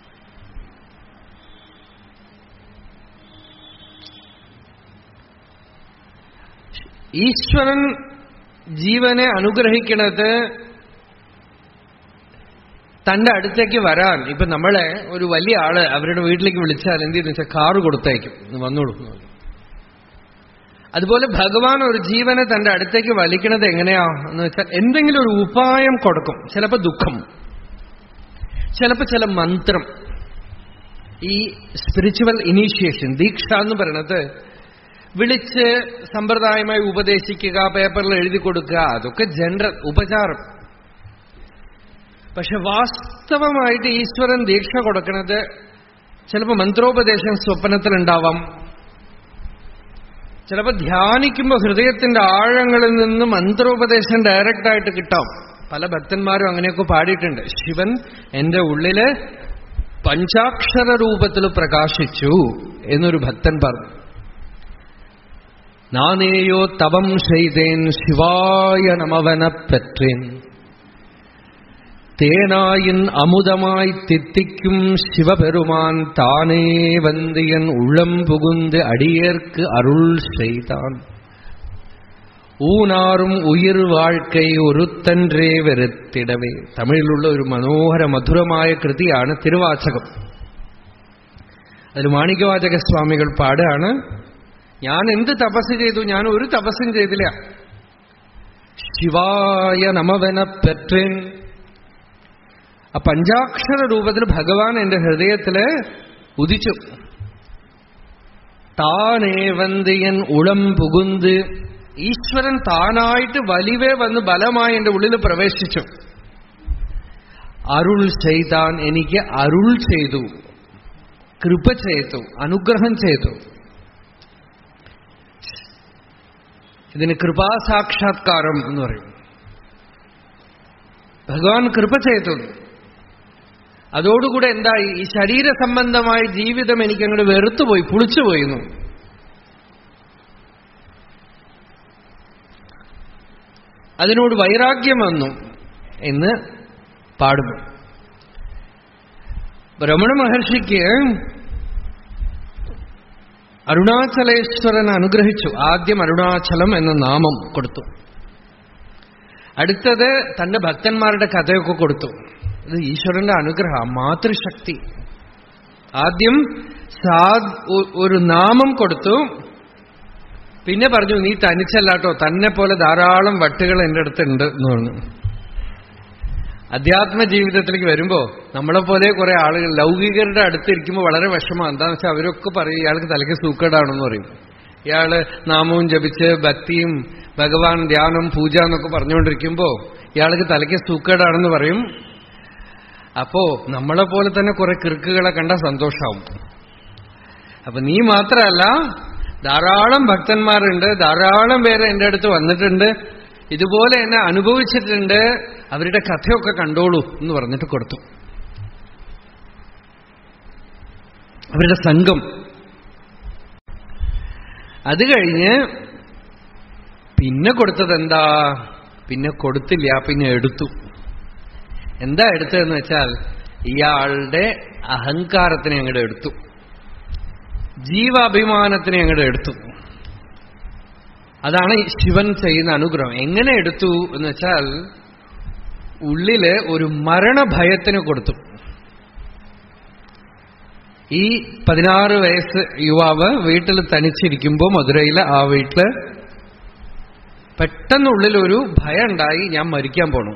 ഈശ്വരൻ ജീവനെ അനുഗ്രഹിക്കണത് തന്റെ അടുത്തേക്ക് വരാൻ ഇപ്പൊ നമ്മളെ ഒരു വലിയ ആള് അവരുടെ വീട്ടിലേക്ക് വിളിച്ചാൽ എന്ത് ചെയ്യുന്ന വെച്ചാൽ കാറ് കൊടുത്തയക്കും "ഇന്ന് വന്നോളൂ എന്ന് പറയും. അതുപോലെ ഭഗവാൻ ഒരു ജീവനെ തന്റെ അടുത്തേക്ക് വലിക്കണത് എങ്ങനെയാ എന്ന് വെച്ചാൽ എന്തെങ്കിലും ഒരു ഉപായം കൊടുക്കും ചിലപ്പോ ദുഃഖം ചിലപ്പോ ചില മന്ത്രം ഈ സ്പിരിച്വൽ ഇനീഷ്യേഷൻ ദീക്ഷ എന്ന് പറയുന്നത് വിളിച്ച് സമ്പ്രദായമായി ഉപദേശിക്കുക പേപ്പറിൽ എഴുതി കൊടുക്കുക അതൊക്കെ ജനറൽ ഉപചാരം പക്ഷെ വാസ്തവമായിട്ട് ഈശ്വരൻ ദീക്ഷ കൊടുക്കുന്നത് ചിലപ്പോൾ മന്ത്രോപദേശം സ്വപ്നത്തിലുണ്ടാവാം ചിലപ്പോൾ ധ്യാനിക്കുമ്പോൾ ഹൃദയത്തിന്റെ ആഴങ്ങളിൽ നിന്ന് മന്ത്രോപദേശം ഡയറക്റ്റായിട്ട് കിട്ടാം പല ഭക്തന്മാരും അങ്ങനെയൊക്കെ പാടിയിട്ടുണ്ട് ശിവൻ എന്റെ ഉള്ളില് പഞ്ചാക്ഷര രൂപത്തിൽ പ്രകാശിച്ചു എന്നൊരു ഭക്തൻ പറഞ്ഞു നാനേയോ തവം ചെയ്തേൻ ശിവായ നമവന പെற்றேன் தேனாயின் அமுதமாய் தித்திக்கும் சிவபெருமான் தானே வந்து என் உள்ளம் புகுந்து அடியேற்கு அருள் செய்தான் ഊനാറും ഉയിർ വാഴ്ക്കൈ ഒരുത്തൻറേ വരുത്തിടവേ തമിഴിലുള്ള ഒരു മനോഹര മധുരമായ കൃതിയാണ് തിരുവാചകം അതിൽ മാണിക്യവാചക സ്വാമികൾ പാടാണ് ഞാൻ എന്ത് തപസ് ചെയ്തു ഞാൻ ഒരു തപസ്സും ചെയ്തില്ല ശിവായ നമവന പെറ്റേൻ ആ പഞ്ചാക്ഷര രൂപത്തിൽ ഭഗവാൻ എന്റെ ഹൃദയത്തില് ഉദിച്ചു താനേ വന്തിയൻ ഉളം പുകുന്ത് ഈശ്വരൻ താനായിട്ട് വലിവേ വന്ന് ബലമായി എന്റെ ഉള്ളിൽ പ്രവേശിച്ചു അരുൾ ചെയ്താൻ എനിക്ക് അരുൾ ചെയ്തു കൃപ ചെയ്തു അനുഗ്രഹം ചെയ്തു ഇതിന് കൃപാസാക്ഷാത്കാരം എന്ന് പറയും ഭഗവാൻ കൃപ ചെയ്തു അതോടുകൂടെ എന്തായി ഈ ശരീര സംബന്ധമായ ജീവിതം എനിക്ക് അങ്ങോട്ട് വെറുത്തുപോയി പുളിച്ചുപോയിരുന്നു അതിനോട് വൈരാഗ്യം വന്നു എന്ന് പാടുന്നു രമണ മഹർഷിക്ക് അരുണാചലേശ്വരൻ അനുഗ്രഹിച്ചു ആദ്യം അരുണാചലം എന്ന നാമം കൊടുത്തു അടുത്തത് തന്റെ ഭക്തന്മാരുടെ കഥയൊക്കെ കൊടുത്തു ഇത് ഈശ്വരന്റെ അനുഗ്രഹം മാതൃശക്തി ആദ്യം സാദ് ഒരു നാമം കൊടുത്തു പിന്നെ പറഞ്ഞു നീ തനിച്ചല്ലാട്ടോ തന്നെ പോലെ ധാരാളം വട്ടുകൾ എൻ്റെ അടുത്തുണ്ട് എന്ന് പറഞ്ഞു അധ്യാത്മ ജീവിതത്തിലേക്ക് വരുമ്പോ നമ്മളെ പോലെ കുറെ ആളുകൾ ലൗകികരുടെ അടുത്തിരിക്കുമ്പോൾ വളരെ വിഷമം എന്താണെന്ന് വെച്ചാൽ അവരൊക്കെ പറയും ഇയാൾക്ക് തലയ്ക്ക് സൂക്കേടാണെന്ന് പറയും ഇയാള് നാമവും ജപിച്ച് ഭക്തിയും ഭഗവാൻ ധ്യാനം പൂജ എന്നൊക്കെ പറഞ്ഞുകൊണ്ടിരിക്കുമ്പോ ഇയാൾക്ക് തലയ്ക്ക് സൂക്കേടാണെന്ന് പറയും അപ്പോ നമ്മളെ പോലെ തന്നെ കുറെ കിറുക്കുകളെ കണ്ട സന്തോഷാവും അപ്പൊ നീ മാത്രമല്ല ധാരാളം ഭക്തന്മാരുണ്ട് ധാരാളം പേര് എന്റെ അടുത്ത് വന്നിട്ടുണ്ട് ഇതുപോലെ എന്നെ അനുഭവിച്ചിട്ടുണ്ട് അവരുടെ കഥയൊക്കെ കണ്ടോളൂ എന്ന് പറഞ്ഞിട്ട് കൊടുത്തു അവരുടെ സംഘം അത് കഴിഞ്ഞ് പിന്നെ കൊടുത്തത് എന്താ പിന്നെ കൊടുത്തില്ല പിന്നെ എടുത്തു എന്താ എടുത്തതെന്ന് വെച്ചാൽ ഇയാളുടെ അഹങ്കാരത്തിനെ അങ്ങോട്ട് എടുത്തു ജീവാഭിമാനത്തിനെ അങ്ങോട്ട് എടുത്തു അതാണ് ശിവൻ ചെയ്യുന്ന അനുഗ്രഹം എങ്ങനെ എടുത്തു എന്ന് വെച്ചാൽ ഉള്ളില് ഒരു മരണഭയത്തിന് കൊടുത്തു ഈ പതിനാറ് വയസ്സ് യുവാവ് വീട്ടിൽ തനിച്ചിരിക്കുമ്പോൾ മധുരയിലെ ആ വീട്ടില് പെട്ടെന്നുള്ളിൽ ഒരു ഭയം ഉണ്ടായി ഞാൻ മരിക്കാൻ പോണു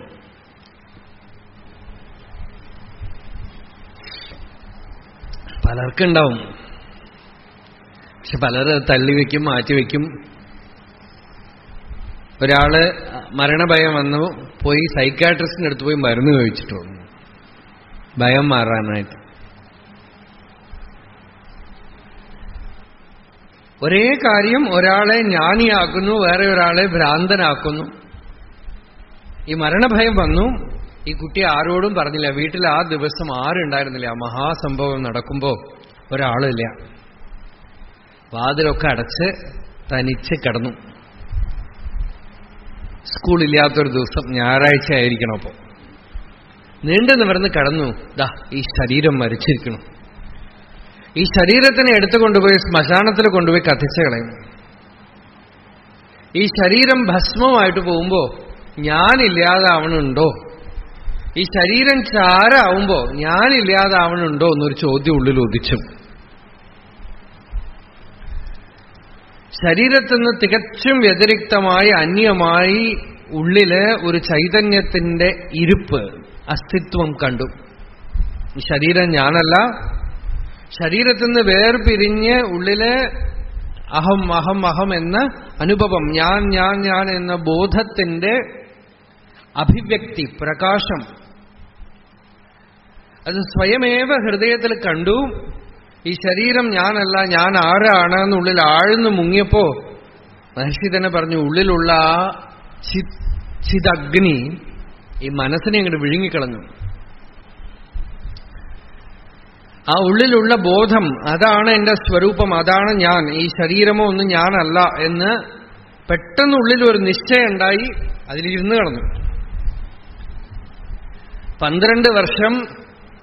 പലർക്കുണ്ടാവും പക്ഷെ പലര് തള്ളിവെക്കും മാറ്റിവെക്കും ഒരാള് മരണഭയം വന്നു പോയി സൈക്കാട്രിസ്റ്റിന്റെ അടുത്ത് പോയി മരുന്ന് കഴിച്ചിട്ട് വന്നു ഭയം മാറാനായിട്ട് ഒരേ കാര്യം ഒരാളെ ജ്ഞാനിയാക്കുന്നു വേറെ ഒരാളെ ഭ്രാന്തനാക്കുന്നു ഈ മരണഭയം വന്നു ഈ കുട്ടി ആരോടും പറഞ്ഞില്ല വീട്ടിൽ ആ ദിവസം ആരുണ്ടായിരുന്നില്ല ആ മഹാസംഭവം നടക്കുമ്പോ ഒരാളില്ല വാതിലൊക്കെ അടച്ച് തനിച്ച് കിടന്നു സ്കൂളില്ലാത്തൊരു ദിവസം ഞായറാഴ്ച ആയിരിക്കണം അപ്പോൾ നീണ്ടു നിവർന്ന് കടന്നു ദാ ഈ ശരീരം മരിച്ചിരിക്കണം ഈ ശരീരത്തിനെ എടുത്തു കൊണ്ടുപോയി ശ്മശാനത്തിൽ കൊണ്ടുപോയി കത്തിച്ച് കളയും ഈ ശരീരം ഭസ്മമായിട്ട് പോകുമ്പോ ഞാനില്ലാതാവണുണ്ടോ ഈ ശരീരം ചാരാവുമ്പോ ഞാനില്ലാതാവണുണ്ടോ എന്നൊരു ചോദ്യം ഉള്ളിൽ ഉദിച്ചു ശരീരത്തിൽ നിന്ന് തികച്ചും വ്യതിരിക്തമായി അന്യമായി ഉള്ളില് ഒരു ചൈതന്യത്തിന്റെ ഇരുപ്പ് അസ്തിത്വം കണ്ടു ഈ ശരീരം ഞാനല്ല ശരീരത്തിൽ നിന്ന് വേർപിരിഞ്ഞ് ഉള്ളില് അഹം അഹം അഹം എന്ന അനുഭവം ഞാൻ ഞാൻ ഞാൻ എന്ന ബോധത്തിന്റെ അഭിവ്യക്തി പ്രകാശം അത് സ്വയമേവ ഹൃദയത്തിൽ കണ്ടു ഈ ശരീരം ഞാനല്ല ഞാൻ ആരാണ് എന്നുള്ളിൽ ആഴ്ന്നു മുങ്ങിയപ്പോ മഹർഷി തന്നെ പറഞ്ഞു ഉള്ളിലുള്ള ആ ചിതഗ്നി ഈ മനസ്സിനെ അങ്ങോട്ട് വിഴുങ്ങിക്കളഞ്ഞു ആ ഉള്ളിലുള്ള ബോധം അതാണ് എന്റെ സ്വരൂപം അതാണ് ഞാൻ ഈ ശരീരമോ ഒന്നും ഞാനല്ല എന്ന് പെട്ടെന്നുള്ളിൽ ഒരു നിശ്ചയം ഉണ്ടായി അതിലിരുന്ന് കളഞ്ഞു പന്ത്രണ്ട് വർഷം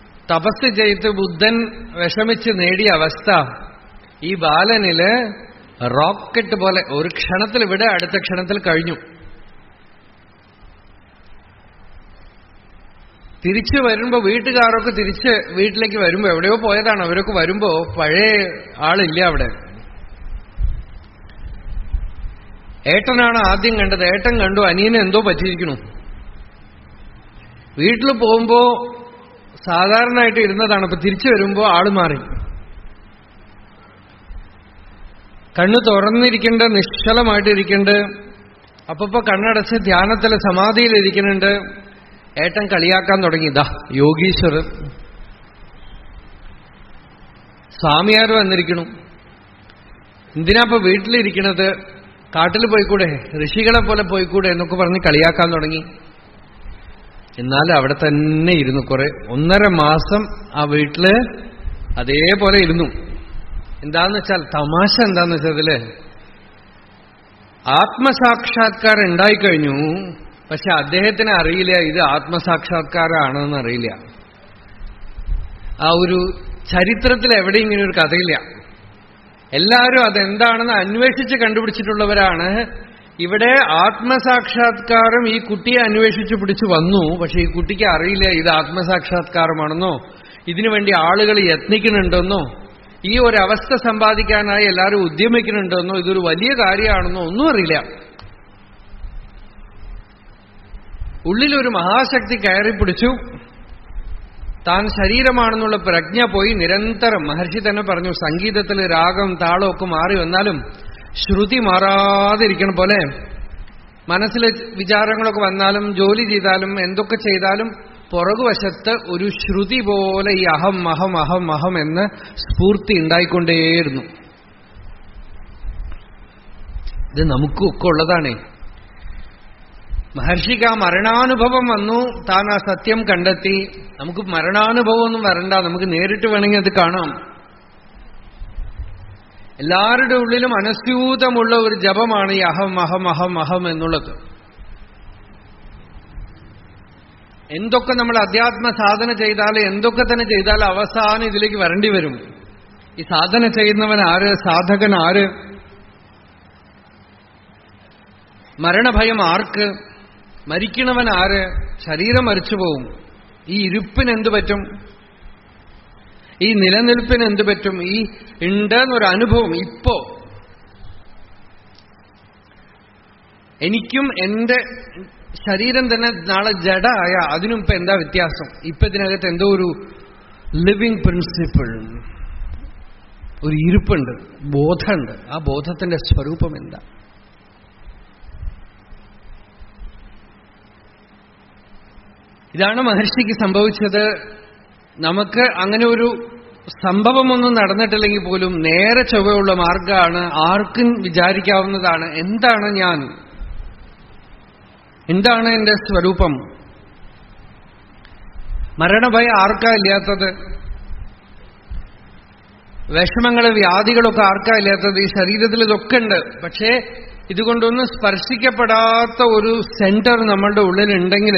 തപസ് ചെയ്ത് ബുദ്ധൻ വിഷമിച്ച് നേടിയ അവസ്ഥ ഈ ബാലനില് റോക്കറ്റ് പോലെ ഒരു ക്ഷണത്തിൽ ഇവിടെ അടുത്ത ക്ഷണത്തിൽ കഴിഞ്ഞു തിരിച്ചു വരുമ്പോ വീട്ടുകാരൊക്കെ തിരിച്ച് വീട്ടിലേക്ക് വരുമ്പോ എവിടെയോ പോയതാണ് അവരൊക്കെ വരുമ്പോ പഴയ ആളില്ല അവിടെ ഏട്ടനാണ് ആദ്യം കണ്ടത് ഏട്ടൻ കണ്ടു അനിയന് എന്തോ പറ്റിയിരിക്കണു വീട്ടിൽ പോകുമ്പോ സാധാരണയായിട്ട് ഇരുന്നതാണ് ഇപ്പൊ തിരിച്ചു വരുമ്പോ ആള് മാറി കണ്ണു തുറന്നിരിക്കേണ്ട നിശ്ചലമായിട്ട് ഇരിക്കുന്നുണ്ട് അപ്പൊ കണ്ണടച്ച് ധ്യാനത്തിലെ സമാധിയിൽ ഇരിക്കുന്നുണ്ട് ഏട്ടൻ കളിയാക്കാൻ തുടങ്ങി ദാ യോഗീശ്വരൻ സ്വാമിയാർ വന്നിരിക്കണു എന്തിനാ ഇപ്പൊ വീട്ടിലിരിക്കണത് കാട്ടിൽ പോയിക്കൂടെ ഋഷികളെ പോലെ പോയിക്കൂടെ എന്നൊക്കെ പറഞ്ഞ് കളിയാക്കാൻ തുടങ്ങി എന്നാൽ അവിടെ തന്നെ ഇരുന്നു കുറെ ഒന്നര മാസം ആ വീട്ടില് അതേപോലെ ഇരുന്നു എന്താന്ന് വെച്ചാൽ തമാശ എന്താന്ന് വെച്ചതില് ആത്മസാക്ഷാത്കാരം ഉണ്ടായിക്കഴിഞ്ഞു പക്ഷെ അദ്ദേഹത്തിന് അറിയില്ല ഇത് ആത്മസാക്ഷാത്കാരമാണെന്ന് അറിയില്ല ആ ഒരു ചരിത്രത്തിൽ എവിടെയും ഇങ്ങനെ ഒരു കഥയില്ല എല്ലാവരും അതെന്താണെന്ന് അന്വേഷിച്ച് കണ്ടുപിടിച്ചിട്ടുള്ളവരാണ് ഇവിടെ ആത്മസാക്ഷാത്കാരം ഈ കുട്ടിയെ അന്വേഷിച്ച് പിടിച്ചു വന്നു പക്ഷെ ഈ കുട്ടിക്ക് അറിയില്ല ഇത് ആത്മസാക്ഷാത്കാരമാണെന്നോ ഇതിനുവേണ്ടി ആളുകൾ യത്നിക്കുന്നുണ്ടെന്നോ ഈ ഒരു അവസ്ഥ സമ്പാദിക്കാനായി എല്ലാവരും ഉദ്യമിക്കുന്നുണ്ടെന്നോ ഇതൊരു വലിയ കാര്യമാണെന്നോ ഒന്നും അറിയില്ല ഉള്ളിലൊരു മഹാശക്തി കയറി പിടിച്ചു താൻ ശരീരമാണെന്നുള്ള പ്രജ്ഞ പോയി നിരന്തരം മഹർഷി തന്നെ പറഞ്ഞു സംഗീതത്തിൽ രാഗം താളമൊക്കെ മാറി വന്നാലും ശ്രുതി മാറാതിരിക്കണ പോലെ മനസ്സിലെ വിചാരങ്ങളൊക്കെ വന്നാലും ജോലി ചെയ്താലും എന്തൊക്കെ ചെയ്താലും പുറകുവശത്ത് ഒരു ശ്രുതി പോലെ ഈ അഹം അഹം അഹം അഹം എന്ന് സ്ഫൂർത്തി ഉണ്ടായിക്കൊണ്ടേയിരുന്നു ഇത് നമുക്കൊക്കെ ഉള്ളതാണേ മഹർഷിക്ക് ആ മരണാനുഭവം വന്നു താൻ ആ സത്യം കണ്ടെത്തി നമുക്ക് മരണാനുഭവം ഒന്നും വരണ്ട നമുക്ക് നേരിട്ട് വേണമെങ്കിൽ അത് കാണാം എല്ലാവരുടെ ഉള്ളിലും അനസ്യൂതമുള്ള ഒരു ജപമാണ് ഈ അഹം അഹം അഹം അഹം എന്നുള്ളത് എന്തൊക്കെ നമ്മൾ അധ്യാത്മ സാധന ചെയ്താലും എന്തൊക്കെ തന്നെ ചെയ്താലും അവസാനം ഇതിലേക്ക് വരേണ്ടി വരും ഈ സാധന ചെയ്യുന്നവൻ ആര് സാധകൻ ആര് മരണഭയം ആർക്ക് മരിക്കണവൻ ആര് ശരീരം മരിച്ചു പോവും ഈ ഇരുപ്പിന് എന്തു പറ്റും ഈ നിലനിൽപ്പിന് എന്തു പറ്റും ഈ ഉണ്ട് എന്നൊരു അനുഭവം ഇപ്പോ എനിക്കും എന്റെ ശരീരം തന്നെ നാളെ ജഡായ അതിനും ഇപ്പൊ എന്താ വ്യത്യാസം ഇപ്പൊ ഇതിനകത്ത് എന്തോ ഒരു ലിവിങ് പ്രിൻസിപ്പിൾ ഒരു ഇരുപ്പുണ്ട് ബോധമുണ്ട് ആ ബോധത്തിന്റെ സ്വരൂപം എന്താ ഇതാണ് മഹർഷിക്ക് സംഭവിച്ചത് നമുക്ക് അങ്ങനെ ഒരു സംഭവമൊന്നും നടന്നിട്ടില്ലെങ്കിൽ പോലും നേരെ ചൊവ്വയുള്ള മാർഗമാണ് ആർക്കും വിചാരിക്കാവുന്നതാണ് എന്താണ് ഞാൻ എന്താണ് എന്റെ സ്വരൂപം മരണഭയം ആർക്കാ ഇല്ലാത്തത് വിഷമങ്ങള് വ്യാധികളൊക്കെ ആർക്കാ ഇല്ലാത്തത് ഈ ശരീരത്തിൽ ഇതൊക്കെ ഉണ്ട് പക്ഷേ ഇതുകൊണ്ടൊന്നും സ്പർശിക്കപ്പെടാത്ത ഒരു സെന്റർ നമ്മളുടെ ഉള്ളിലുണ്ടെങ്കിൽ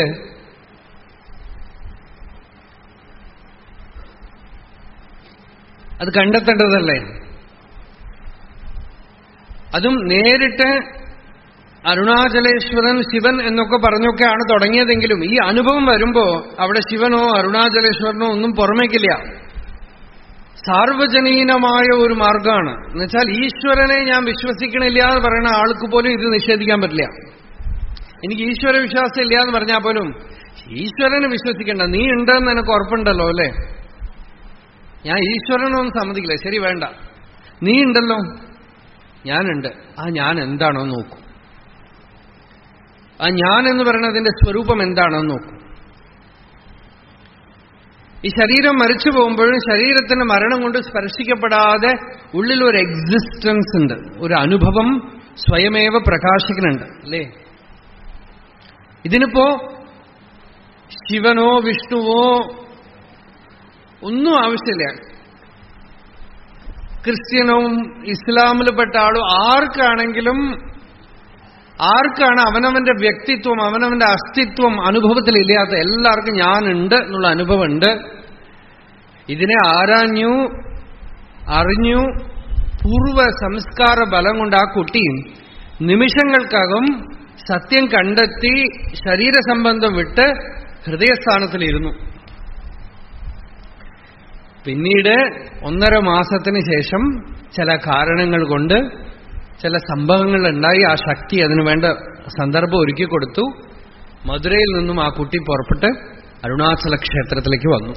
അത് കണ്ടെത്തേണ്ടതല്ലേ അതും നേരിട്ട് അരുണാചലേശ്വരൻ ശിവൻ എന്നൊക്കെ പറഞ്ഞൊക്കെയാണ് തുടങ്ങിയതെങ്കിലും ഈ അനുഭവം വരുമ്പോ അവിടെ ശിവനോ അരുണാചലേശ്വരനോ ഒന്നും പുറമേക്കില്ല സാർവജനീനമായ ഒരു മാർഗമാണ് എന്നുവെച്ചാൽ ഈശ്വരനെ ഞാൻ വിശ്വസിക്കണില്ല എന്ന് പറയുന്ന ആൾക്ക് പോലും ഇത് നിഷേധിക്കാൻ പറ്റില്ല എനിക്ക് ഈശ്വര വിശ്വാസം ഇല്ല എന്ന് പറഞ്ഞാൽ പോലും ഈശ്വരനെ വിശ്വസിക്കണ്ട നീ ഉണ്ടെന്ന് എനിക്ക് ഉറപ്പുണ്ടല്ലോ അല്ലേ ഞാൻ ഈശ്വരനൊന്നും സമ്മതിക്കില്ല ശരി വേണ്ട നീ ഉണ്ടല്ലോ ഞാനുണ്ട് ആ ഞാൻ എന്താണോ നോക്കൂ ആ ഞാൻ എന്ന് പറയുന്നതിന്റെ സ്വരൂപം എന്താണെന്ന് നോക്കൂ ഈ ശരീരം മരിച്ചു പോകുമ്പോഴും ശരീരത്തിന്റെ മരണം കൊണ്ട് സ്പർശിക്കപ്പെടാതെ ഉള്ളിൽ ഒരു എക്സിസ്റ്റൻസ് ഉണ്ട് ഒരു അനുഭവം സ്വയമേവ പ്രകാശിക്കുന്നുണ്ട് അല്ലേ ഇതിനിപ്പോ ശിവനോ വിഷ്ണുവോ ഒന്നും ആവശ്യമില്ല ക്രിസ്ത്യനവും ഇസ്ലാമിൽപ്പെട്ട ആളും ആർക്കാണെങ്കിലും ആർക്കാണ് അവനവന്റെ വ്യക്തിത്വം അവനവന്റെ അസ്തിത്വം അനുഭവത്തിലില്ലാത്ത എല്ലാവർക്കും ഞാനുണ്ട് എന്നുള്ള അനുഭവമുണ്ട് ഇതിനെ ആരാഞ്ഞു അറിഞ്ഞു പൂർവ സംസ്കാര ബലം കൊണ്ട് ആ കുട്ടി നിമിഷങ്ങൾക്കകം സത്യം കണ്ടെത്തി ശരീരസംബന്ധം വിട്ട് ഹൃദയസ്ഥാനത്തിലിരുന്നു പിന്നീട് ഒന്നര മാസത്തിന് ശേഷം ചില കാരണങ്ങൾ കൊണ്ട് ചില സംഭവങ്ങൾ ഉണ്ടായി ആ ശക്തി അതിനു വേണ്ട സന്ദർഭം ഒരുക്കി കൊടുത്തു മധുരയിൽ നിന്നും ആ കുട്ടി പുറപ്പെട്ട് അരുണാചല ക്ഷേത്രത്തിലേക്ക് വന്നു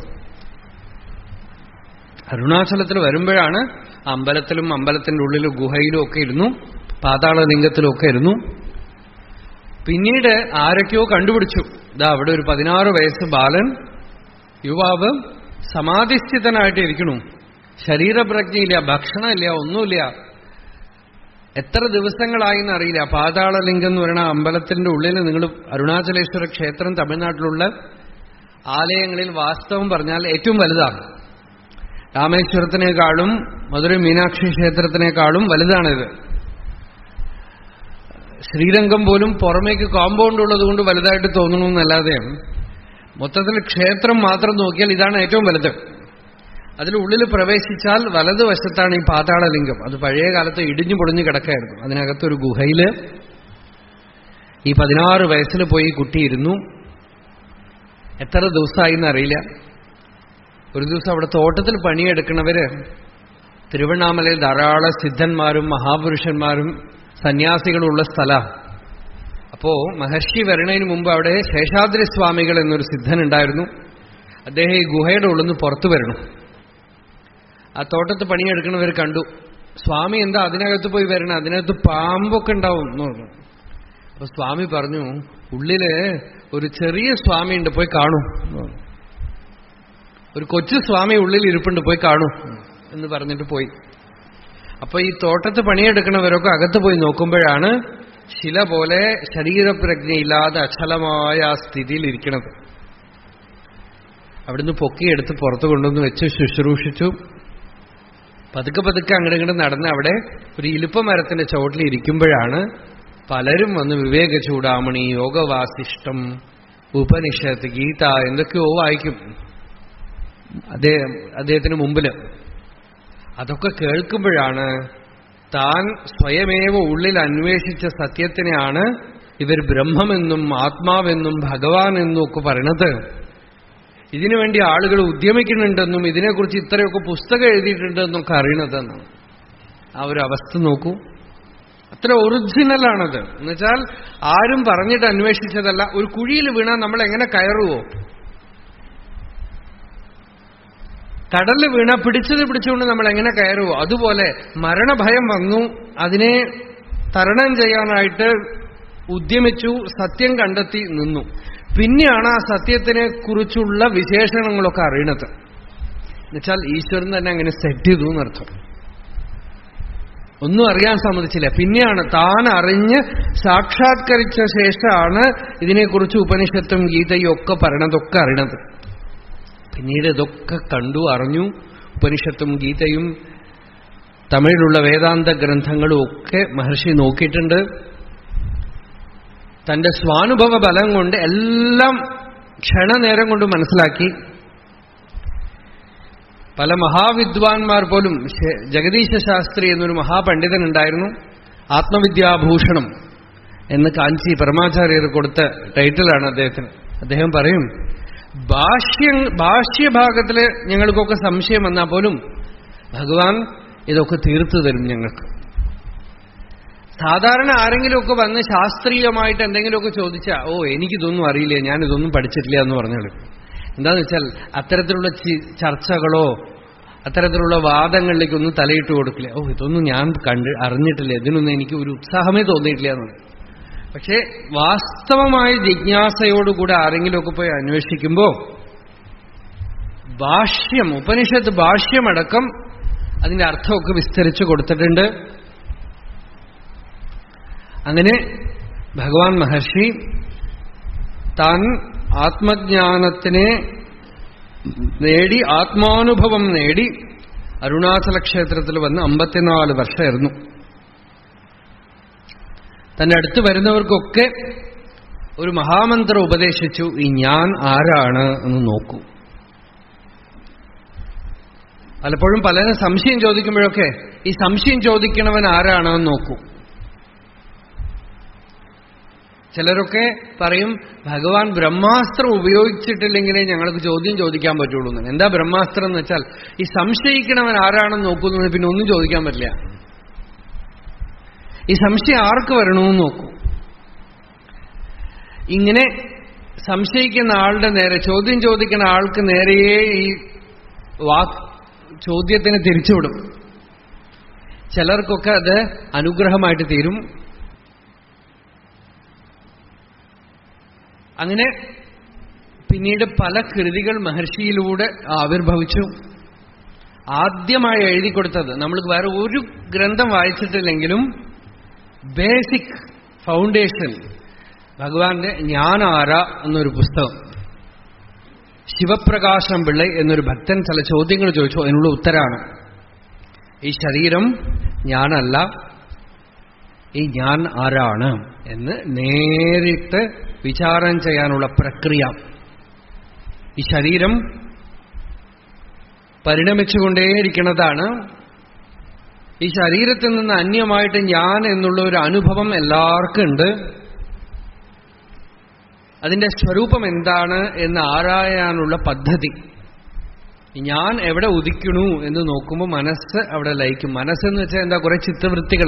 അരുണാചലത്തിൽ വരുമ്പോഴാണ് ആ അമ്പലത്തിലും അമ്പലത്തിന്റെ ഉള്ളിലും ഗുഹയിലും ഒക്കെ ഇരുന്നു പാതാളലിംഗത്തിലും ഒക്കെ ഇരുന്നു പിന്നീട് ആരൊക്കെയോ കണ്ടുപിടിച്ചു ഇതാ അവിടെ ഒരു പതിനാറ് വയസ്സ് ബാലൻ യുവാവ് സമാധിസ്ഥിതനായിട്ട് ഇരിക്കണു ശരീരപ്രജ്ഞയില്ല ഭക്ഷണമില്ല ഒന്നുമില്ല എത്ര ദിവസങ്ങളായി എന്നറിയില്ല പാതാളലിംഗം എന്ന് പറയുന്ന അമ്പലത്തിന്റെ ഉള്ളിൽ നിങ്ങൾ അരുണാചലേശ്വര ക്ഷേത്രം തമിഴ്നാട്ടിലുള്ള ആലയങ്ങളിൽ വാസ്തവം പറഞ്ഞാൽ ഏറ്റവും വലുതാണ് രാമേശ്വരത്തിനേക്കാളും മധുരൈ മീനാക്ഷി ക്ഷേത്രത്തിനേക്കാളും വലുതാണിത് ശ്രീരംഗം പോലും പുറമേക്ക് കോമ്പൗണ്ട് ഉള്ളതുകൊണ്ട് വലുതായിട്ട് തോന്നണമെന്നല്ലാതെ മൊത്തത്തിൽ ക്ഷേത്രം മാത്രം നോക്കിയാൽ ഇതാണ് ഏറ്റവും വലുത് അതിനുള്ളിൽ പ്രവേശിച്ചാൽ വലതുവശത്താണ് ഈ പാതാളലിംഗം അത് പഴയ കാലത്ത് ഇടിഞ്ഞു പൊളിഞ്ഞു കിടക്കായിരുന്നു അതിനകത്തൊരു ഗുഹയില് ഈ പതിനാറ് വയസ്സിൽ പോയി കുട്ടിയിരുന്നു എത്ര ദിവസമായി എന്നറിയില്ല ഒരു ദിവസം അവിടെ തോട്ടത്തിൽ പണിയെടുക്കുന്നവര് തിരുവണ്ണാമലയിൽ ധാരാളം സിദ്ധന്മാരും മഹാപുരുഷന്മാരും സന്യാസികളുള്ള സ്ഥലമാണ് അപ്പോ മഹർഷി വരണതിന് മുമ്പ് അവിടെ ശേഷാദ്രി സ്വാമികൾ എന്നൊരു സിദ്ധൻ ഉണ്ടായിരുന്നു അദ്ദേഹം ഈ ഗുഹയുടെ ഉള്ളിൽ നിന്ന് പുറത്തു വരണം ആ തോട്ടത്ത് പണിയെടുക്കുന്നവർ കണ്ടു സ്വാമി എന്താ അതിനകത്ത് പോയി വരണം അതിനകത്ത് പാമ്പൊക്കെ ഉണ്ടാവും എന്ന് പറഞ്ഞു അപ്പൊ സ്വാമി പറഞ്ഞു ഉള്ളില് ഒരു ചെറിയ സ്വാമി ഉണ്ട് പോയി കാണൂ എന്ന് പറഞ്ഞു. ഒരു കൊച്ചു സ്വാമി ഉള്ളിൽ ഇരിപ്പുണ്ട് പോയി കാണൂ എന്ന് പറഞ്ഞിട്ട് പോയി അപ്പൊ ഈ തോട്ടത്ത് പണിയെടുക്കുന്നവരൊക്കെ അകത്ത് പോയി നോക്കുമ്പോഴാണ് ശില പോലെ ശരീരപ്രജ്ഞയില്ലാതെ അചലമായ ആ സ്ഥിതിയിൽ ഇരിക്കണത് അവിടുന്ന് പൊക്കിയെടുത്ത് പുറത്തു കൊണ്ടുവന്ന് വെച്ച് ശുശ്രൂഷിച്ചു പതുക്കെ പതുക്കെ അങ്ങോട്ട് ഇങ്ങോട്ട് നടന്ന് അവിടെ ഒരു ഇലുപ്പ മരത്തിന്റെ ചുവട്ടിൽ ഇരിക്കുമ്പോഴാണ് പലരും വന്ന് വിവേക ചൂടാമണി യോഗവാസിഷ്ടം ഉപനിഷത്ത് ഗീത എന്തൊക്കെയോ വായിക്കും അദ്ദേഹം അദ്ദേഹത്തിന് മുമ്പില് അതൊക്കെ കേൾക്കുമ്പോഴാണ് താൻ സ്വയമേവ ഉള്ളിൽ അന്വേഷിച്ച സത്യത്തിനെയാണ് ഇവർ ബ്രഹ്മമെന്നും ആത്മാവെന്നും ഭഗവാൻ എന്നും ഒക്കെ പറയണത് ഇതിനുവേണ്ടി ആളുകൾ ഉദ്യമിക്കുന്നുണ്ടെന്നും ഇതിനെക്കുറിച്ച് ഇത്രയൊക്കെ പുസ്തകം എഴുതിയിട്ടുണ്ടെന്നൊക്കെ അറിയണതെന്നാണ് ആ ഒരു അവസ്ഥ നോക്കൂ അത്ര ഒറിജിനലാണത് എന്നുവെച്ചാൽ ആരും പറഞ്ഞിട്ട് അന്വേഷിച്ചതല്ല ഒരു കുഴിയിൽ വീണാൽ നമ്മൾ എങ്ങനെ കയറുവോ കടലിൽ വീണ പിടിച്ചത് പിടിച്ചുകൊണ്ട് നമ്മൾ എങ്ങനെ കയറുവോ അതുപോലെ മരണഭയം വന്നു അതിനെ തരണം ചെയ്യാനായിട്ട് ഉദ്യമിച്ചു സത്യം കണ്ടെത്തി നിന്നു പിന്നെയാണ് ആ സത്യത്തിനെ കുറിച്ചുള്ള വിശേഷണങ്ങളൊക്കെ അറിയണത് എന്നുവെച്ചാൽ ഈശ്വരൻ തന്നെ അങ്ങനെ സെറ്റ് ചെയ്തു എന്നർത്ഥം ഒന്നും അറിയാൻ സമ്മതിച്ചില്ല പിന്നെയാണ് താൻ അറിഞ്ഞ് സാക്ഷാത്കരിച്ച ശേഷമാണ് ഇതിനെക്കുറിച്ച് ഉപനിഷത്തും ഗീതയും ഒക്കെ പറയണതൊക്കെ അറിയണത് പിന്നീട് ഇതൊക്കെ കണ്ടു അറിഞ്ഞു ഉപനിഷത്തും ഗീതയും തമിഴിലുള്ള വേദാന്ത ഗ്രന്ഥങ്ങളും ഒക്കെ മഹർഷി നോക്കിയിട്ടുണ്ട് തന്റെ സ്വാനുഭവ ബലം കൊണ്ട് എല്ലാം ക്ഷണനേരം കൊണ്ട് മനസ്സിലാക്കി പല മഹാവിദ്വാൻമാർ പോലും ശേ- ജഗദീശ ശാസ്ത്രി എന്നൊരു മഹാപണ്ഡിതൻ ഉണ്ടായിരുന്നു ആത്മവിദ്യാഭൂഷണം എന്ന് കാഞ്ചി പരമാചാര്യർ കൊടുത്ത ടൈറ്റിലാണ് അദ്ദേഹത്തിന് അദ്ദേഹം പറയും ഭാഷ്യ ഭാഷ്യഭാഗത്തില് ഞങ്ങൾക്കൊക്കെ സംശയം വന്നാൽ പോലും ഭഗവാൻ ഇതൊക്കെ തീർത്തു തരും ഞങ്ങൾക്ക് സാധാരണ ആരെങ്കിലുമൊക്കെ വന്ന് ശാസ്ത്രീയമായിട്ട് എന്തെങ്കിലുമൊക്കെ ചോദിച്ചാൽ ഓ എനിക്കിതൊന്നും അറിയില്ല ഞാനിതൊന്നും പഠിച്ചിട്ടില്ല എന്ന് പറഞ്ഞോളൂ എന്താന്ന് വെച്ചാൽ അത്തരത്തിലുള്ള ചി- ചർച്ചകളോ അത്തരത്തിലുള്ള വാദങ്ങളിലേക്കൊന്നും തലയിട്ട് കൊടുക്കില്ല ഓ ഇതൊന്നും ഞാൻ കണ്ട് അറിഞ്ഞിട്ടില്ല ഇതിനൊന്നും എനിക്ക് ഒരു ഉത്സാഹമേ തോന്നിയിട്ടില്ല എന്ന് പക്ഷേ വാസ്തവമായ ജിജ്ഞാസയോടുകൂടെ ആരെങ്കിലുമൊക്കെ പോയി അന്വേഷിക്കുമ്പോൾ ഭാഷ്യം ഉപനിഷത്ത് ഭാഷ്യമടക്കം അതിന്റെ അർത്ഥമൊക്കെ വിസ്തരിച്ചു കൊടുത്തിട്ടുണ്ട് അങ്ങനെ ഭഗവാൻ മഹർഷി താൻ ആത്മജ്ഞാനത്തിനെ നേടി ആത്മാനുഭവം നേടി അരുണാചല ക്ഷേത്രത്തിൽ വന്ന് അമ്പത്തിനാല് വർഷമായിരുന്നു തന്റെ അടുത്ത് വരുന്നവർക്കൊക്കെ ഒരു മഹാമന്ത്രം ഉപദേശിച്ചു ഈ ഞാൻ ആരാണ് എന്ന് നോക്കൂ പലപ്പോഴും പലരും സംശയം ചോദിക്കുമ്പോഴൊക്കെ ഈ സംശയം ചോദിക്കണവൻ ആരാണെന്ന് നോക്കൂ ചിലരൊക്കെ പറയും ഭഗവാൻ ബ്രഹ്മാസ്ത്രം ഉപയോഗിച്ചിട്ടില്ലെങ്കിലേ ഞങ്ങൾക്ക് ചോദ്യം ചോദിക്കാൻ പറ്റുള്ളൂ എന്ന് എന്താ ബ്രഹ്മാസ്ത്രം എന്ന് വെച്ചാൽ ഈ സംശയിക്കണവൻ ആരാണെന്ന് നോക്കുന്നത് പിന്നെ ഒന്നും ചോദിക്കാൻ പറ്റില്ല ഈ സംശയം ആർക്ക് വരണമെന്ന് നോക്കൂ ഇങ്ങനെ സംശയിക്കുന്ന ആളുടെ നേരെ ചോദ്യം ചോദിക്കുന്ന ആൾക്ക് നേരെയേ ഈ വാക് ചോദ്യത്തിന് തിരിച്ചുവിടും ചിലർക്കൊക്കെ അത് അനുഗ്രഹമായിട്ട് തീരും അങ്ങനെ പിന്നീട് പല കൃതികൾ മഹർഷിയിലൂടെ ആവിർഭവിച്ചു ആദ്യമായി എഴുതി കൊടുത്തത് നമ്മൾ വേറെ ഒരു ഗ്രന്ഥം വായിച്ചിട്ടില്ലെങ്കിലും ബേസിക് ഫൗണ്ടേഷൻ ഭഗവാന്റെ ഞാനാര എന്നൊരു പുസ്തകം ശിവപ്രകാശം പിള്ളை എന്നൊരു ഭക്തൻ ചില ചോദ്യങ്ങൾ ചോദിച്ചു അതിനുള്ള ഉത്തരാണ് ഈ ശരീരം ഞാനല്ല ഈ ഞാൻ ആരാണ് എന്ന് നേരിട്ട് വിചാരം ചെയ്യാനുള്ള പ്രക്രിയ ഈ ശരീരം പരിണമിച്ചുകൊണ്ടേയിരിക്കുന്നതാണ് ഈ ശരീരത്തിൽ നിന്ന് അന്യമായിട്ട് ഞാൻ എന്നുള്ള ഒരു അനുഭവം എല്ലാവർക്കും ഉണ്ട് അതിന്റെ സ്വരൂപം എന്താണ് എന്ന് ആരായാനുള്ള പദ്ധതി ഞാൻ എവിടെ ഉദിക്കണു എന്ന് നോക്കുമ്പോൾ മനസ്സ് അവിടെ ലയിക്കും മനസ്സെന്ന് വെച്ചാൽ എന്താ കുറെ ചിത്തവൃത്തികൾ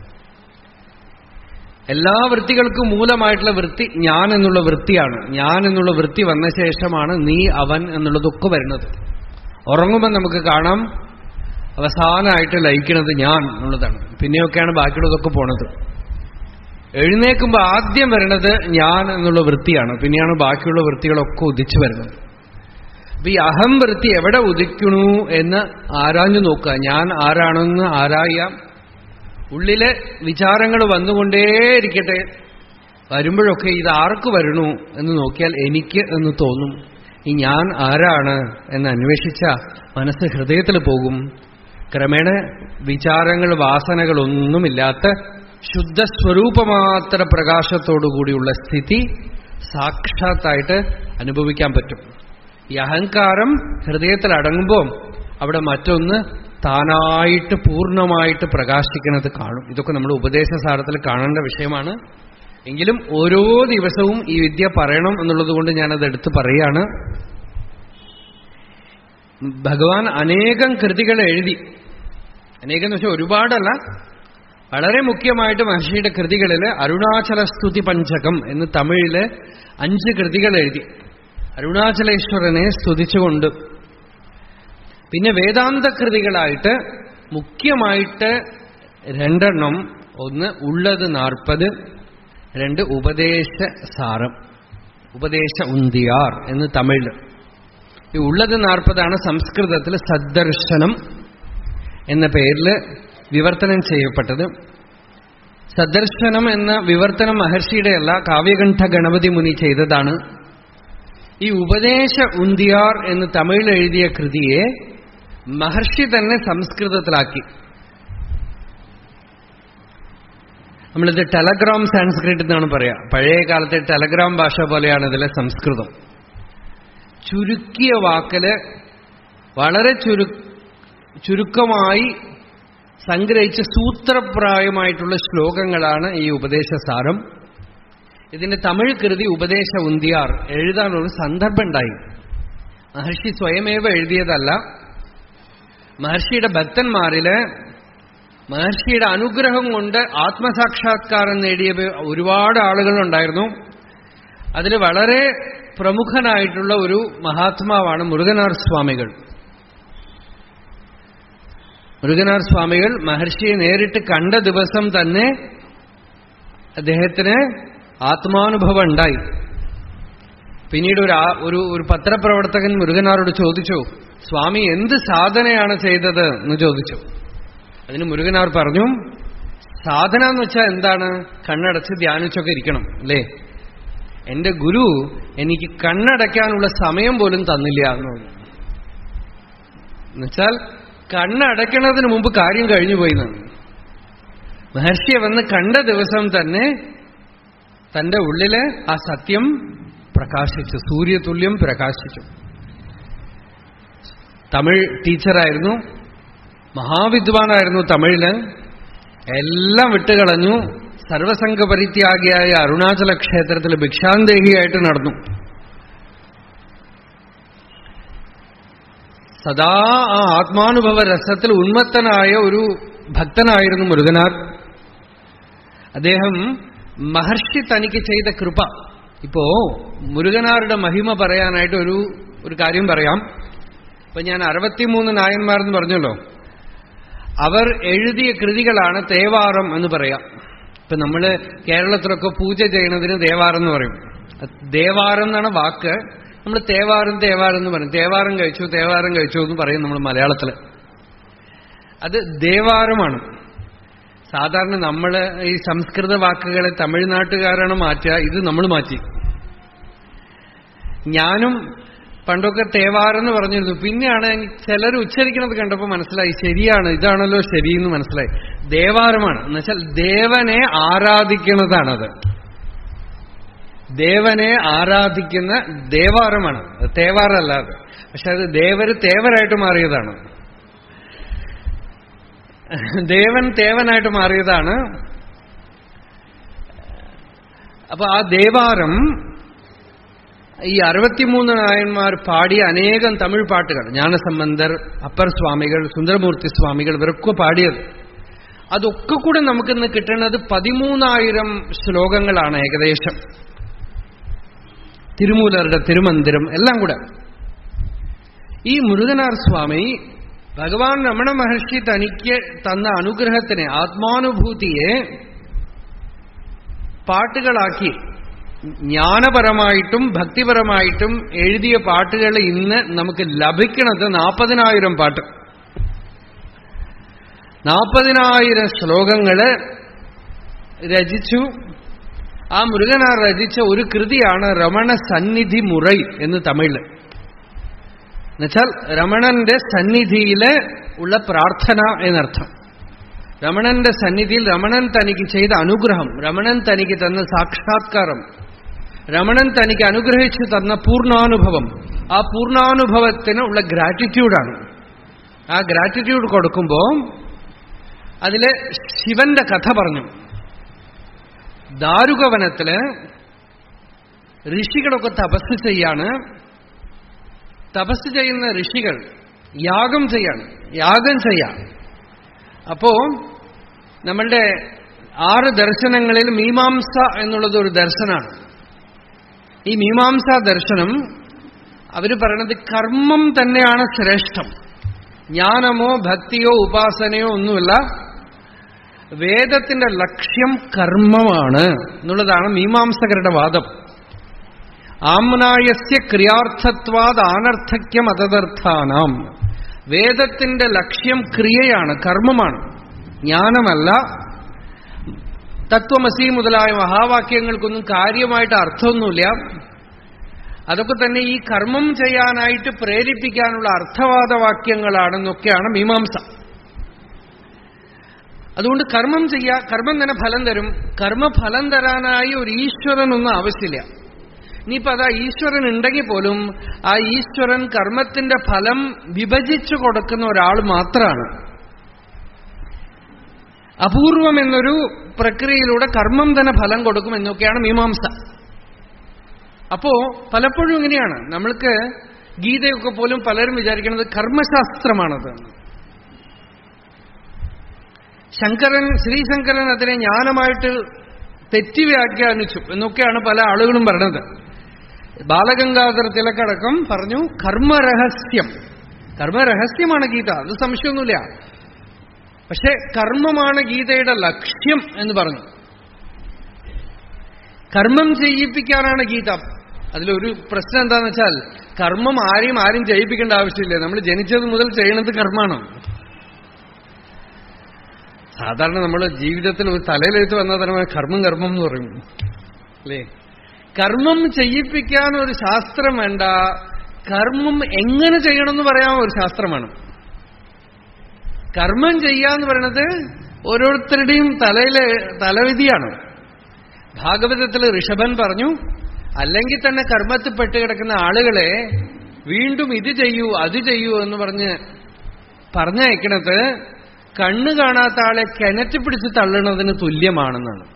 എല്ലാ വൃത്തികൾക്കും മൂലമായിട്ടുള്ള വൃത്തി ഞാൻ എന്നുള്ള വൃത്തിയാണ് ഞാൻ എന്നുള്ള വൃത്തി വന്ന ശേഷമാണ് നീ അവൻ എന്നുള്ളതൊക്കെ വരുന്നത് ഉറങ്ങുമ്പോൾ നമുക്ക് കാണാം അവസാനമായിട്ട് ലയിക്കുന്നത് ഞാൻ എന്നുള്ളതാണ് പിന്നെയൊക്കെയാണ് ബാക്കിയുള്ളതൊക്കെ പോണത് എഴുന്നേക്കുമ്പോൾ ആദ്യം വരുന്നത് ഞാൻ എന്നുള്ള വൃത്തിയാണ് പിന്നെയാണ് ബാക്കിയുള്ള വൃത്തികളൊക്കെ ഉദിച്ചു വരുന്നത് അപ്പൊ ഈ അഹം വൃത്തി എവിടെ ഉദിക്കണു എന്ന് ആരാഞ്ഞു നോക്കുക ഞാൻ ആരാണെന്ന് ആരായാം ഉള്ളിലെ വിചാരങ്ങൾ വന്നുകൊണ്ടേയിരിക്കട്ടെ വരുമ്പോഴൊക്കെ ഇത് ആർക്ക് വരണു എന്ന് നോക്കിയാൽ എനിക്ക് എന്ന് തോന്നും ഈ ഞാൻ ആരാണ് എന്ന് അന്വേഷിച്ച മനസ്സ് ഹൃദയത്തിൽ പോകും ക്രമേണ വിചാരങ്ങൾ വാസനകളൊന്നുമില്ലാത്ത ശുദ്ധസ്വരൂപമാത്ര പ്രകാശത്തോടുകൂടിയുള്ള സ്ഥിതി സാക്ഷാത്തായിട്ട് അനുഭവിക്കാൻ പറ്റും ഈ അഹങ്കാരം ഹൃദയത്തിൽ അടങ്ങുമ്പോൾ അവിടെ മറ്റൊന്ന് താനായിട്ട് പൂർണ്ണമായിട്ട് പ്രകാശിക്കുന്നത് കാണും ഇതൊക്കെ നമ്മൾ ഉപദേശസാരത്തിൽ കാണേണ്ട വിഷയമാണ് എങ്കിലും ഓരോ ദിവസവും ഈ വിദ്യ പറയണം എന്നുള്ളത് കൊണ്ട് ഞാനത് എടുത്ത് പറയാണ് ഭഗവാൻ അനേകം കൃതികൾ എഴുതി അനേകം എന്ന് വെച്ചാൽ ഒരുപാടല്ല വളരെ മുഖ്യമായിട്ട് മഹർഷിയുടെ കൃതികളിൽ അരുണാചല സ്തുതി പഞ്ചകം എന്ന് തമിഴില് അഞ്ച് കൃതികൾ എഴുതി അരുണാചലേശ്വരനെ സ്തുതിച്ചുകൊണ്ട് പിന്നെ വേദാന്ത കൃതികളായിട്ട് മുഖ്യമായിട്ട് രണ്ടെണ്ണം ഒന്ന് ഉള്ളത് നാൽപ്പത് രണ്ട് ഉപദേശ സാരം ഉപദേശ ഉന്തിയാർ എന്ന് തമിഴിൽ ഈ ഉള്ളത് നാൽപ്പതാണ് സംസ്കൃതത്തിൽ സദ്ദർശനം എന്ന പേരിൽ വിവർത്തനം ചെയ്യപ്പെട്ടത് സദ്ദർശനം എന്ന വിവർത്തനം മഹർഷിയുടെ അല്ല കാവ്യകണ്ഠ ഗണപതി മുനി ചെയ്തതാണ് ഈ ഉപദേശ ഉന്തിയാർ എന്ന് തമിഴിൽ എഴുതിയ കൃതിയെ മഹർഷി തന്നെ സംസ്കൃതത്തിലാക്കി നമ്മളിത് ടെലഗ്രാം സാൻസ്ക്രിറ്റ് എന്നാണ് പറയാ പഴയ കാലത്തെ ടെലഗ്രാം ഭാഷ പോലെയാണ് ഇതിലെ സംസ്കൃതം ചുരുക്കിയ വാക്കില് വളരെ ചുരു ചുരുക്കമായി സംഗ്രഹിച്ച് സൂത്രപ്രായമായിട്ടുള്ള ശ്ലോകങ്ങളാണ് ഈ ഉപദേശസാരം ഇതിന്റെ തമിഴ് കൃതി ഉപദേശ ഉന്തിയാർ എഴുതാനൊരു സന്ദർഭം ഉണ്ടായി മഹർഷി സ്വയമേവ എഴുതിയതല്ല മഹർഷിയുടെ ഭക്തന്മാരില് മഹർഷിയുടെ അനുഗ്രഹം കൊണ്ട് ആത്മസാക്ഷാത്കാരം നേടിയ ഒരുപാട് ആളുകളുണ്ടായിരുന്നു അതിൽ വളരെ പ്രമുഖനായിട്ടുള്ള ഒരു മഹാത്മാവാണ് മുരുകനാർ സ്വാമികൾ മുരുകനാർ സ്വാമികൾ മഹർഷിയെ നേരിട്ട് കണ്ട ദിവസം തന്നെ അദ്ദേഹത്തിന് ആത്മാനുഭവം ഉണ്ടായി പിന്നീട് ഒരു ഒരു ഒരു പത്രപ്രവർത്തകൻ മുരുകനാരോട് ചോദിച്ചു സ്വാമി എന്ത് സാധനയാണ് ചെയ്തത് എന്ന് ചോദിച്ചു അതിന് മുരുകനാർ പറഞ്ഞു സാധന എന്ന് വെച്ചാൽ എന്താണ് കണ്ണടച്ച് ധ്യാനിച്ചൊക്കെ ഇരിക്കണം അല്ലേ എന്റെ ഗുരു എനിക്ക് കണ്ണടയ്ക്കാനുള്ള സമയം പോലും തന്നില്ല എന്ന് പറഞ്ഞു എന്നുവെച്ചാൽ കണ്ണടയ്ക്കണതിന് മുമ്പ് കാര്യം കഴിഞ്ഞു പോയി എന്നാണ് മഹർഷിയെ വന്ന് കണ്ട ദിവസം തന്നെ തന്റെ ഉള്ളില് ആ സത്യം പ്രകാശിച്ചു സൂര്യതുല്യം പ്രകാശിച്ചു തമിഴ് ടീച്ചറായിരുന്നു മഹാവിദ്വാനായിരുന്നു തമിഴില് എല്ലാം വിട്ടുകളഞ്ഞു സർവസംഘ പരിത്യാഗിയായ അരുണാചല ക്ഷേത്രത്തിൽ ഭിക്ഷാന്തേഹിയായിട്ട് നടന്നു സദാ ആ ആത്മാനുഭവ രസത്തിൽ ഉന്മത്തനായ ഒരു ഭക്തനായിരുന്നു മുരുകനാർ അദ്ദേഹം മഹർഷി തനിക്ക് ചെയ്ത കൃപ ഇപ്പോ മുരുകനാരുടെ മഹിമ പറയാനായിട്ട് ഒരു ഒരു കാര്യം പറയാം ഇപ്പൊ ഞാൻ അറുപത്തിമൂന്ന് നായന്മാരെന്ന് പറഞ്ഞല്ലോ അവർ എഴുതിയ കൃതികളാണ് തേവാരം എന്ന് പറയാം ഇപ്പൊ നമ്മള് കേരളത്തിലൊക്കെ പൂജ ചെയ്യുന്നതിന് തേവാരം എന്ന് പറയും ദേവാരം എന്നാണ് വാക്ക് നമ്മൾ തേവാരം തേവാരം എന്ന് പറയും തേവാരം കഴിച്ചു തേവാരം കഴിച്ചു എന്ന് പറയും നമ്മൾ മലയാളത്തില് അത് ദേവാരമാണ് സാധാരണ നമ്മൾ ഈ സംസ്കൃത വാക്കുകളെ തമിഴ്നാട്ടുകാരാണ് മാറ്റുക ഇത് നമ്മൾ മാറ്റി ഞാനും പണ്ടൊക്കെ തേവാരെന്ന് പറഞ്ഞിരുന്നു പിന്നെയാണ് ചിലർ ഉച്ചരിക്കുന്നത് കണ്ടപ്പോൾ മനസ്സിലായി ശരിയാണ് ഇതാണല്ലോ ശരിയെന്ന് മനസ്സിലായി ദേവാരമാണ് എന്നുവെച്ചാൽ ദേവനെ ആരാധിക്കുന്നതാണത് ദേവനെ ആരാധിക്കുന്ന ദേവാരമാണ് തേവാറല്ലാതെ പക്ഷെ അത് ദേവര് തേവരായിട്ട് മാറിയതാണ് ദേവൻ തേവനായിട്ട് മാറിയതാണ് അപ്പൊ ആ ദേവാരം ഈ അറുപത്തിമൂന്ന് നായന്മാർ പാടിയ അനേകം തമിഴ് പാട്ടുകൾ ജ്ഞാനസംബന്ധർ അപ്പർ സ്വാമികൾ സുന്ദരമൂർത്തി സ്വാമികൾ ഇവരൊക്കെ പാടിയത് അതൊക്കെ കൂടെ നമുക്കിന്ന് കിട്ടുന്നത് പതിമൂന്നായിരം ശ്ലോകങ്ങളാണ് ഏകദേശം തിരുമൂലരുടെ തിരുമന്ദിരം എല്ലാം കൂടെ ഈ മുരുകനാർ സ്വാമി ഭഗവാൻ രമണ മഹർഷി തനിക്ക് തന്ന അനുഗ്രഹത്തിനെ ആത്മാനുഭൂതിയെ പാട്ടുകളാക്കി ജ്ഞാനപരമായിട്ടും ഭക്തിപരമായിട്ടും എഴുതിയ പാട്ടുകൾ ഇന്ന് നമുക്ക് ലഭിക്കുന്നത് നാൽപ്പതിനായിരം പാട്ട് നാൽപ്പതിനായിരം ശ്ലോകങ്ങള് രചിച്ചു ആ മുരുകനാർ രചിച്ച ഒരു കൃതിയാണ് രമണ സന്നിധി മുറൈ എന്ന് തമിഴില് എന്നുവെച്ചാൽ രമണന്റെ സന്നിധിയില് ഉള്ള പ്രാർത്ഥന എന്നർത്ഥം രമണന്റെ സന്നിധിയിൽ രമണൻ തനിക്ക് ചെയ്ത അനുഗ്രഹം രമണൻ തനിക്ക് തന്ന സാക്ഷാത്കാരം രമണൻ തനിക്ക് അനുഗ്രഹിച്ചു തന്ന പൂർണ്ണാനുഭവം ആ പൂർണ്ണാനുഭവത്തിന് ഉള്ള ഗ്രാറ്റിറ്റ്യൂഡാണ് ആ ഗ്രാറ്റിറ്റ്യൂഡ് കൊടുക്കുമ്പോ അതില് ശിവന്റെ കഥ പറഞ്ഞു ദാരുകവനത്തില് ഋഷികളൊക്കെ തപസ് ചെയ്യാണ് തപസ് ചെയ്യുന്ന ഋഷികൾ യാഗം ചെയ്യാണ് യാഗം ചെയ്യാം അപ്പോ നമ്മളുടെ ആറ് ദർശനങ്ങളിൽ മീമാംസ എന്നുള്ളത് ഒരു ദർശനമാണ് ഈ മീമാംസ ദർശനം അവര് പറയണത് കർമ്മം തന്നെയാണ് ശ്രേഷ്ഠം ജ്ഞാനമോ ഭക്തിയോ ഉപാസനയോ ഒന്നുമില്ല വേദത്തിന്റെ ലക്ഷ്യം കർമ്മമാണ് എന്നുള്ളതാണ് മീമാംസകരുടെ വാദം ആമ്നായസ്യ ക്രിയാർത്ഥത്വാത് ആനർത്ഥക്യം അതദർത്ഥാനാം വേദത്തിന്റെ ലക്ഷ്യം ക്രിയയാണ് കർമ്മമാണ് ജ്ഞാനമല്ല തത്വമസി മുതലായ മഹാവാക്യങ്ങൾക്കൊന്നും കാര്യമായിട്ട് അർത്ഥമൊന്നുമില്ല അതൊക്കെ തന്നെ ഈ കർമ്മം ചെയ്യാനായിട്ട് പ്രേരിപ്പിക്കാനുള്ള അർത്ഥവാദവാക്യങ്ങളാണെന്നൊക്കെയാണ് മീമാംസ അതുകൊണ്ട് കർമ്മം ചെയ്യുക കർമ്മം തന്നെ ഫലം തരും കർമ്മഫലം തരാനായി ഒരു ഈശ്വരനൊന്നും ആവശ്യമില്ല ഇനിയിപ്പോ അതാ ഈശ്വരൻ ഉണ്ടെങ്കിൽ പോലും ആ ഈശ്വരൻ കർമ്മത്തിന്റെ ഫലം വിഭജിച്ചു കൊടുക്കുന്ന ഒരാൾ മാത്രമാണ് അപൂർവം എന്നൊരു പ്രക്രിയയിലൂടെ കർമ്മം തന്നെ ഫലം കൊടുക്കും എന്നൊക്കെയാണ് മീമാംസ അപ്പോ പലപ്പോഴും ഇങ്ങനെയാണ് നമ്മൾക്ക് ഗീതയൊക്കെ പോലും പലരും വിചാരിക്കുന്നത് കർമ്മശാസ്ത്രമാണത് ശങ്കരൻ ശ്രീശങ്കരൻ അതിനെ ജ്ഞാനമായിട്ട് തെറ്റി വ്യാഖ്യാനിച്ചു എന്നൊക്കെയാണ് പല ആളുകളും പറഞ്ഞത് ബാലഗംഗാധര തിലക്കടക്കം പറഞ്ഞു കർമ്മരഹസ്യം കർമ്മരഹസ്യമാണ് ഗീത അത് സംശയമൊന്നുമില്ല പക്ഷെ കർമ്മമാണ് ഗീതയുടെ ലക്ഷ്യം എന്ന് പറഞ്ഞു കർമ്മം ചെയ്യിപ്പിക്കാനാണ് ഗീത അതിലൊരു പ്രശ്നം എന്താണെന്ന് വെച്ചാൽ കർമ്മം ആരെയും ആരും ചെയ്യിപ്പിക്കേണ്ട ആവശ്യമില്ല നമ്മൾ ജനിച്ചത് മുതൽ ചെയ്യുന്നത് കർമ്മമാണ് സാധാരണ നമ്മൾ ജീവിതത്തിൽ ഒരു തലയിലെഴുത്ത് വന്നാൽ തന്നെ കർമ്മം കർമ്മം എന്ന് പറയും അല്ലേ കർമ്മം ചെയ്യിപ്പിക്കാൻ ഒരു ശാസ്ത്രം വേണ്ട കർമ്മം എങ്ങനെ ചെയ്യണമെന്ന് പറയാൻ ഒരു ശാസ്ത്രമാണ് കർമ്മം ചെയ്യാന്ന് പറയുന്നത് ഓരോരുത്തരുടെയും തലയിലെ തലവിധിയാണ് ഭാഗവതത്തിൽ ഋഷഭൻ പറഞ്ഞു അല്ലെങ്കിൽ തന്നെ കർമ്മത്തിൽ പെട്ട് കിടക്കുന്ന ആളുകളെ വീണ്ടും ഇത് ചെയ്യൂ അത് ചെയ്യൂ എന്ന് പറഞ്ഞ് പറഞ്ഞയക്കണത് കണ്ണ് കാണാത്ത ആളെ കിണറ്റ് പിടിച്ച് തള്ളുന്നതിന് തുല്യമാണെന്നാണ്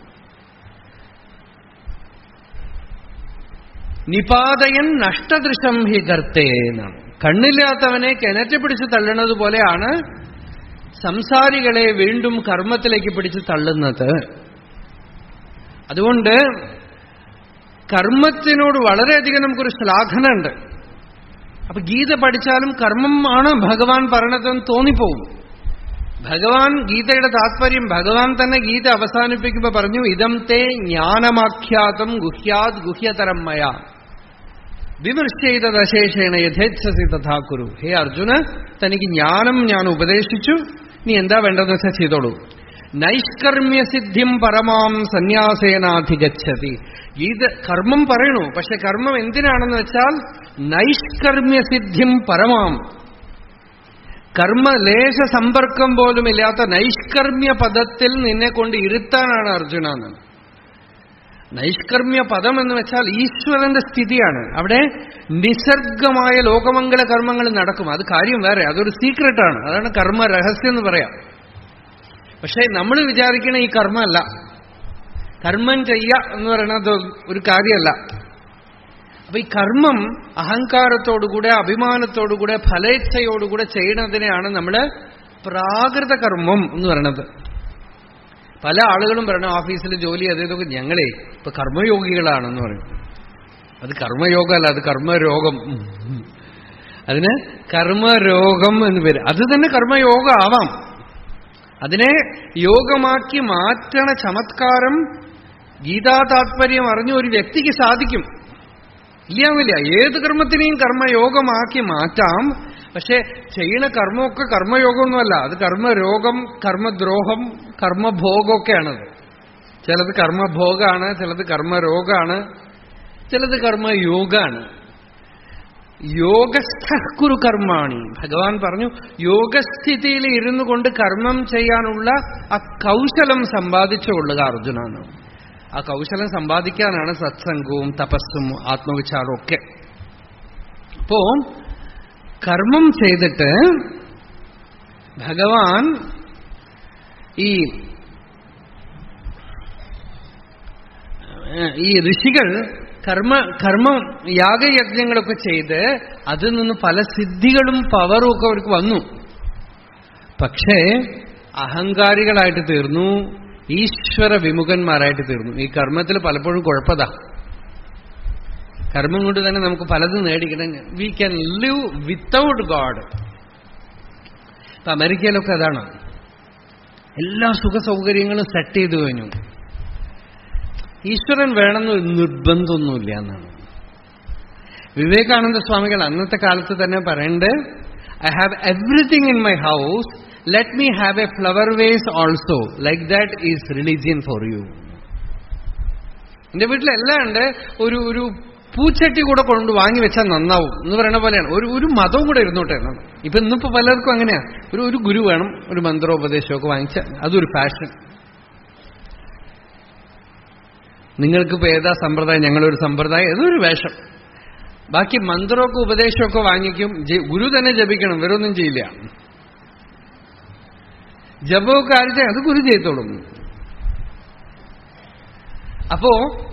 നിപാതയൻ നഷ്ടദൃശം ഹി കർത്തേ എന്നാണ് കണ്ണില്ലാത്തവനെ കിണറ്റ് പിടിച്ച് തള്ളുന്നത് പോലെയാണ് സംസാരികളെ വീണ്ടും കർമ്മത്തിലേക്ക് പിടിച്ച് തള്ളുന്നത് അതുകൊണ്ട് കർമ്മത്തിനോട് വളരെയധികം നമുക്കൊരു ശ്ലാഘനമുണ്ട് അപ്പൊ ഗീത പഠിച്ചാലും കർമ്മം ആണ് ഭഗവാൻ പറയണതെന്ന് തോന്നിപ്പോവും ഭഗവാൻ ഗീതയുടെ താത്പര്യം ഭഗവാൻ തന്നെ ഗീത അവസാനിപ്പിക്കുമ്പോ പറഞ്ഞു ഇതം തേ ജ്ഞാനമാഖ്യാതം ഗുഹ്യാത് ഗുഹ്യതരം മയ വിമർശയിത ദശേഷേണ യഥേച്ഛസി തഥാ കുരു ഹേ അർജുന തനിക്ക് ജ്ഞാനം ഞാൻ ഉപദേശിച്ചു നീ എന്താ വേണ്ടതെന്ന് വെച്ചാൽ ചെയ്തോളൂ നൈഷ്കർമ്മ്യസിദ്ധിം പരമാം സന്യാസേനാധിഗച്ഛതി ഗീത കർമ്മം പറയണു പക്ഷെ കർമ്മം എന്തിനാണെന്ന് വെച്ചാൽ നൈഷ്കർമ്മ്യസിദ്ധിം പരമാം കർമ്മലേശ സമ്പർക്കം പോലുമില്ലാത്ത നൈഷ്കർമ്മ്യ പദത്തിൽ നിന്നെ കൊണ്ട് ഇരുത്താനാണ് അർജുന എന്ന് നൈഷ്കർമ്മ്യ പദം എന്ന് വെച്ചാൽ ഈശ്വരന്റെ സ്ഥിതിയാണ് അവിടെ നിസർഗമായ ലോകമംഗല കർമ്മങ്ങൾ നടക്കും അത് കാര്യം വേറെ അതൊരു സീക്രട്ടാണ് അതാണ് കർമ്മ രഹസ്യം എന്ന് പറയാം പക്ഷെ നമ്മൾ വിചാരിക്കണ ഈ കർമ്മമല്ല കർമ്മം ചെയ്യ എന്ന് പറയുന്നത് ഒരു കാര്യമല്ല അപ്പൊ ഈ കർമ്മം അഹങ്കാരത്തോടുകൂടെ അഭിമാനത്തോടുകൂടെ ഫലേച്ഛയോടുകൂടെ ചെയ്യുന്നതിനെയാണ് നമ്മൾ പ്രാകൃത കർമ്മം എന്ന് പറയണത് പല ആളുകളും പറയണം ഓഫീസിൽ ജോലി അതേതൊക്കെ ഞങ്ങളെ ഇപ്പൊ കർമ്മയോഗികളാണെന്ന് പറയും അത് കർമ്മയോഗമല്ല അത് കർമ്മരോഗം അതിന് കർമ്മരോഗം എന്ന് പേര് അത് തന്നെ കർമ്മയോഗം ആവാം അതിനെ യോഗമാക്കി മാറ്റണ ചമത്കാരം ഗീതാ താത്പര്യം അറിഞ്ഞ ഒരു വ്യക്തിക്ക് സാധിക്കും ഇല്ലാവില്ല ഏത് കർമ്മത്തിനെയും കർമ്മയോഗമാക്കി മാറ്റാം പക്ഷെ ചെയ്യണ കർമ്മമൊക്കെ കർമ്മയോഗമൊന്നുമല്ല അത് കർമ്മരോഗം കർമ്മദ്രോഹം കർമ്മഭോഗമൊക്കെയാണത് ചിലത് കർമ്മഭോഗാണ് ചിലത് കർമ്മരോഗാണ് ചിലത് കർമ്മയോഗാണ് യോഗസ്ഥക്കുരു കർമാണി ഭഗവാൻ പറഞ്ഞു യോഗസ്ഥിതിയിൽ ഇരുന്നു കൊണ്ട് കർമ്മം ചെയ്യാനുള്ള ആ കൗശലം സമ്പാദിച്ചുകൊള്ളുക അർജുനാണ് ആ കൗശലം സമ്പാദിക്കാനാണ് സത്സംഗവും തപസ്സും ആത്മവിചാരവും ഒക്കെ അപ്പോ കർമ്മം ചെയ്തിട്ട് ഭഗവാൻ ഈ ഈ ഋഷികൾ കർമ്മ കർമ്മ യാഗയജ്ഞങ്ങളൊക്കെ ചെയ്ത് അതിൽ നിന്ന് പല സിദ്ധികളും പവറും ഒക്കെ അവർക്ക് വന്നു പക്ഷേ അഹങ്കാരികളായിട്ട് തീർന്നു ഈശ്വര വിമുഖന്മാരായിട്ട് തീർന്നു ഈ കർമ്മത്തിൽ പലപ്പോഴും കുഴപ്പതാ കർമ്മം കൊണ്ട് തന്നെ നമുക്ക് പലതും നേടിക്കണം we can live without God ഇപ്പൊ അമേരിക്കയിലൊക്കെ അതാണ് എല്ലാ സുഖ സൗകര്യങ്ങളും സെറ്റ് ചെയ്തു കഴിഞ്ഞു ഈശ്വരൻ വേണമെന്ന് നിർബന്ധമൊന്നുമില്ല എന്നാണ് വിവേകാനന്ദ സ്വാമികൾ അന്നത്തെ കാലത്ത് തന്നെ പറയണ്ട് I have everything in my house let me have a flower vase also like that is religion for you എന്റെ വീട്ടിലെല്ലാം ഉണ്ട് ഒരു ഒരു പൂച്ചട്ടി കൂടെ കൊണ്ട് വാങ്ങി വെച്ചാൽ നന്നാവും എന്ന് പറയുന്ന പോലെയാണ് ഒരു ഒരു മതവും കൂടെ ഇരുന്നോട്ടെ എന്നാണ് ഇപ്പൊ ഇന്നിപ്പോ പലർക്കും അങ്ങനെയാ ഒരു ഒരു ഗുരു വേണം ഒരു മന്ത്രോപദേശമൊക്കെ വാങ്ങിച്ച അതൊരു ഫാഷൻ നിങ്ങൾക്കിപ്പോ ഏതാ സമ്പ്രദായം ഞങ്ങളൊരു സമ്പ്രദായം ഏതൊരു വേഷം ബാക്കി മന്ത്രമൊക്കെ ഉപദേശമൊക്കെ വാങ്ങിക്കും ഗുരു തന്നെ ജപിക്കണം വേറൊന്നും ചെയ്യില്ല ജപമൊക്കെ ആരുടെ അത് ഗുരു ചെയ്തോളും അപ്പോ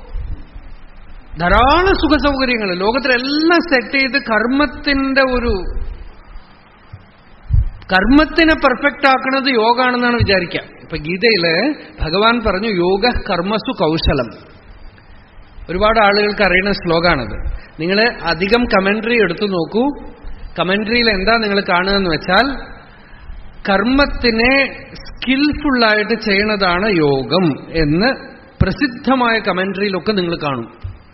ധാരാളം സുഖ സൗകര്യങ്ങൾ ലോകത്തിലെല്ലാം സെറ്റ് ചെയ്ത് കർമ്മത്തിന്റെ ഒരു കർമ്മത്തിനെ പെർഫെക്റ്റ് ആക്കുന്നത് യോഗാണെന്നാണ് വിചാരിക്കുക ഇപ്പൊ ഗീതയില് ഭഗവാൻ പറഞ്ഞു യോഗ കർമ്മസു കൗശലം ഒരുപാട് ആളുകൾക്ക് അറിയുന്ന ശ്ലോകാണത് നിങ്ങൾ അധികം കമന്ററി എടുത്തു നോക്കൂ കമന്ററിയിൽ എന്താ നിങ്ങൾ കാണുകയെന്ന് വെച്ചാൽ കർമ്മത്തിനെ സ്കിൽഫുള്ളായിട്ട് ചെയ്യണതാണ് യോഗം എന്ന് പ്രസിദ്ധമായ കമന്ററിയിലൊക്കെ നിങ്ങൾ കാണും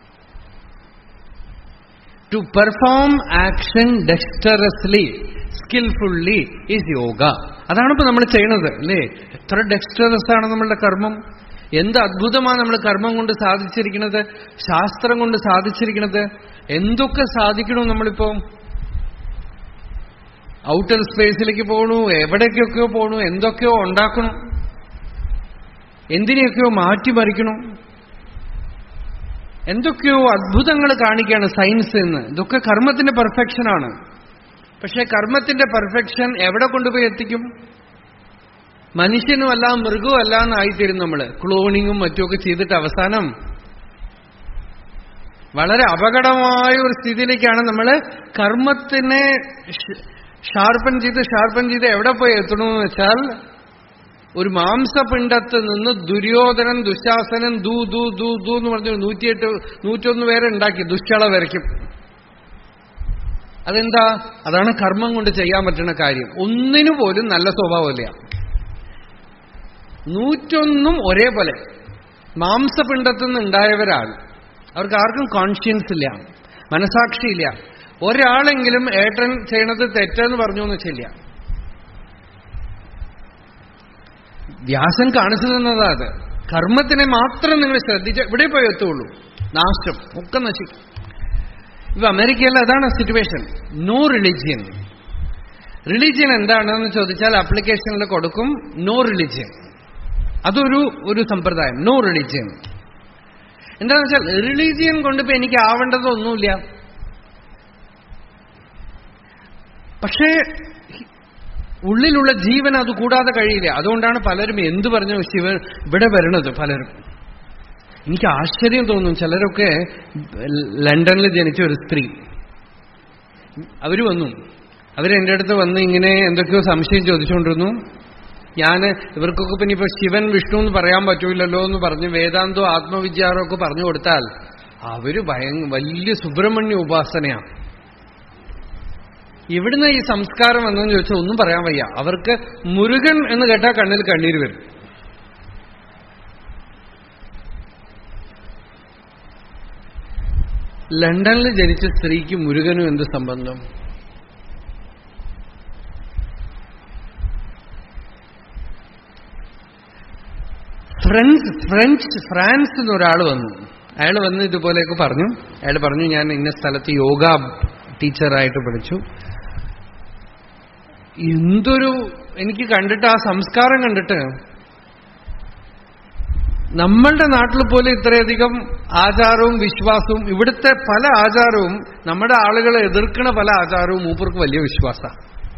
to perform action dexterously skilfully is yoga അതാണ് ഇപ്പൊ നമ്മൾ ചെയ്യണത് അല്ലേ എത്ര ഡെക്സ്റ്ററസ് ആണ് നമ്മളുടെ കർമ്മം എന്ത് അത്ഭുതമാണ് നമ്മൾ കർമ്മം കൊണ്ട് സാധിച്ചിരിക്കുന്നത് ശാസ്ത്രം കൊണ്ട് സാധിച്ചിരിക്കുന്നത് എന്തൊക്കെ സാധിക്കണോ നമ്മളിപ്പോ ഔട്ടർ സ്പേസിലേക്ക് പോകണു എവിടേക്കൊക്കെയോ പോകണു എന്തൊക്കെയോ ഉണ്ടാക്കണം എന്തിനെയൊക്കെയോ മാറ്റിമറിക്കണം എന്തൊക്കെയോ അത്ഭുതങ്ങൾ കാണിക്കുകയാണ് സയൻസ് എന്ന് ഇതൊക്കെ കർമ്മത്തിന്റെ പെർഫെക്ഷനാണ് പക്ഷെ കർമ്മത്തിന്റെ പെർഫെക്ഷൻ എവിടെ കൊണ്ടുപോയി എത്തിക്കും മനുഷ്യനുമല്ല മൃഗവുമല്ല എന്നായിത്തീരും നമ്മള് ക്ലോണിങ്ങും മറ്റുമൊക്കെ ചെയ്തിട്ട് അവസാനം വളരെ അപകടമായ ഒരു സ്ഥിതിയിലേക്കാണ് നമ്മൾ കർമ്മത്തിനെ ഷാർപ്പൻ ചെയ്ത് ഷാർപ്പൻ ചെയ്ത് എവിടെ പോയി എത്തണമെന്ന് വെച്ചാൽ ഒരു മാംസപിണ്ഡത്ത് നിന്ന് ദുര്യോധനൻ ദുശാസനൻ ദൂ ദൂ ദൂ ദൂ എന്ന് പറഞ്ഞു നൂറ്റിയെട്ട് നൂറ്റൊന്ന് പേരെ ഉണ്ടാക്കി ദുശ്ചള വരയ്ക്കും അതെന്താ അതാണ് കർമ്മം കൊണ്ട് ചെയ്യാൻ പറ്റുന്ന കാര്യം ഒന്നിനു പോലും നല്ല സ്വഭാവമില്ല നൂറ്റൊന്നും ഒരേപോലെ മാംസപിണ്ഡത്തിൽ നിന്ന് ഉണ്ടായവരാണ് അവർക്ക് ആർക്കും കോൺഷ്യൻസ് ഇല്ല മനസാക്ഷിയില്ല ഒരാളെങ്കിലും ഏട്ടൻ ചെയ്യണത് തെറ്റെന്ന് പറഞ്ഞു എന്ന് വെച്ചില്ല വ്യാസൻ കാണിച്ചു തന്നതാ അത് കർമ്മത്തിനെ മാത്രം നിങ്ങൾ ശ്രദ്ധിച്ച ഇവിടെ പോയി എത്തുള്ളൂ നാശം ഒക്കെ നശിക്കും ഇപ്പൊ അമേരിക്കയിൽ അതാണ് സിറ്റുവേഷൻ നോ റിലിജിയൻ റിലിജിയൻ എന്താണെന്ന് ചോദിച്ചാൽ ആപ്ലിക്കേഷനിൽ കൊടുക്കും നോ റിലിജിയൻ അതൊരു ഒരു സമ്പ്രദായം നോ റിലിജിയൻ എന്താണെന്ന് വെച്ചാൽ റിലീജിയൻ കൊണ്ടിപ്പോ എനിക്ക് ആവേണ്ടതൊന്നുമില്ല പക്ഷേ ഉള്ളിലുള്ള ജീവൻ അത് കൂടാതെ കഴിയില്ല അതുകൊണ്ടാണ് പലരും എന്തു പറഞ്ഞു ശിവൻ ഇവിടെ വരണത് പലരും എനിക്ക് ആശ്ചര്യം തോന്നും ചിലരൊക്കെ ലണ്ടനിൽ ജനിച്ച ഒരു സ്ത്രീ അവര് വന്നു അവരെന്റെ അടുത്ത് വന്ന് ഇങ്ങനെ എന്തൊക്കെയോ സംശയം ചോദിച്ചുകൊണ്ടിരുന്നു ഞാൻ ഇവർക്കൊക്കെ പിന്നെ ഇപ്പൊ ശിവൻ വിഷ്ണു എന്ന് പറയാൻ പറ്റൂലല്ലോ എന്ന് പറഞ്ഞ് വേദാന്തോ ആത്മവിചാരമോ ഒക്കെ പറഞ്ഞു കൊടുത്താൽ അവര് ഭയ വലിയ സുബ്രഹ്മണ്യ ഉപാസനയാണ് എവിടുന്ന് ഈ സംസ്കാരം വന്നെന്ന് ചോദിച്ചാൽ ഒന്നും പറയാൻ വയ്യ അവർക്ക് മുരുകൻ എന്ന് കേട്ടാൽ കണ്ണിൽ കണ്ണീര് വരും ലണ്ടനിൽ ജനിച്ച സ്ത്രീക്ക് മുരുകനും എന്ത് സംബന്ധം ഫ്രണ്ട്സ് ഫ്രഞ്ച് ഫ്രാൻസ് എന്നൊരാൾ വന്നു അയാൾ വന്ന് ഇതുപോലെയൊക്കെ പറഞ്ഞു അയാൾ പറഞ്ഞു ഞാൻ ഇന്ന സ്ഥലത്ത് യോഗ ടീച്ചറായിട്ട് പഠിച്ചു എന്തൊരു എനിക്ക് കണ്ടിട്ട് ആ സംസ്കാരം കണ്ടിട്ട് നമ്മളുടെ നാട്ടിൽ പോലും ഇത്രയധികം ആചാരവും വിശ്വാസവും ഇവിടുത്തെ പല ആചാരവും നമ്മുടെ ആളുകളെ എതിർക്കണ പല ആചാരവും മൂപ്പർക്ക് വലിയ വിശ്വാസമാണ്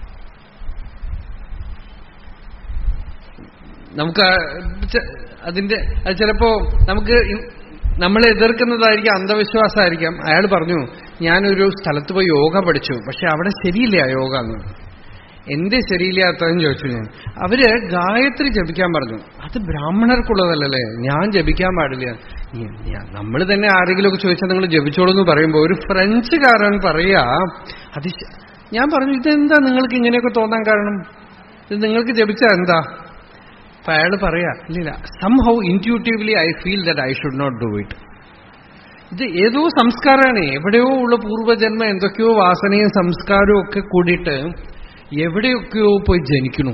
നമുക്ക് അതിന്റെ അത് ചിലപ്പോ നമുക്ക് നമ്മളെ എതിർക്കുന്നതായിരിക്കും അന്ധവിശ്വാസമായിരിക്കാം അയാൾ പറഞ്ഞു ഞാനൊരു സ്ഥലത്ത് പോയി യോഗ പഠിച്ചു പക്ഷെ അവിടെ ശരിയില്ല യോഗ എന്ന് എന്റെ ശരിയില്ലാത്തതെന്ന് ചോദിച്ചു ഞാൻ അവര് ഗായത്രി ജപിക്കാൻ പറഞ്ഞു അത് ബ്രാഹ്മണർക്കുള്ളതല്ലേ ഞാൻ ജപിക്കാൻ പാടില്ല നമ്മൾ തന്നെ ആരെങ്കിലുമൊക്കെ ചോദിച്ചാൽ നിങ്ങൾ ജപിച്ചോളൂ എന്ന് പറയുമ്പോൾ ഒരു ഫ്രഞ്ചുകാരൻ പറയാ അത് ഞാൻ പറഞ്ഞു ഇതെന്താ നിങ്ങൾക്ക് ഇങ്ങനെയൊക്കെ തോന്നാൻ കാരണം ഇത് നിങ്ങൾക്ക് ജപിച്ചാ എന്താ അപ്പൊ അയാൾ പറയാ ഇല്ലില്ല somehow intuitively I feel that I should not do it ഇത് ഏതോ സംസ്കാരമാണ് എവിടെയോ ഉള്ള പൂർവ്വജന്മ എന്തൊക്കെയോ വാസനയും സംസ്കാരവും ഒക്കെ കൂടിയിട്ട് എവിടെയൊക്കെയോ പോയി ജനിക്കണു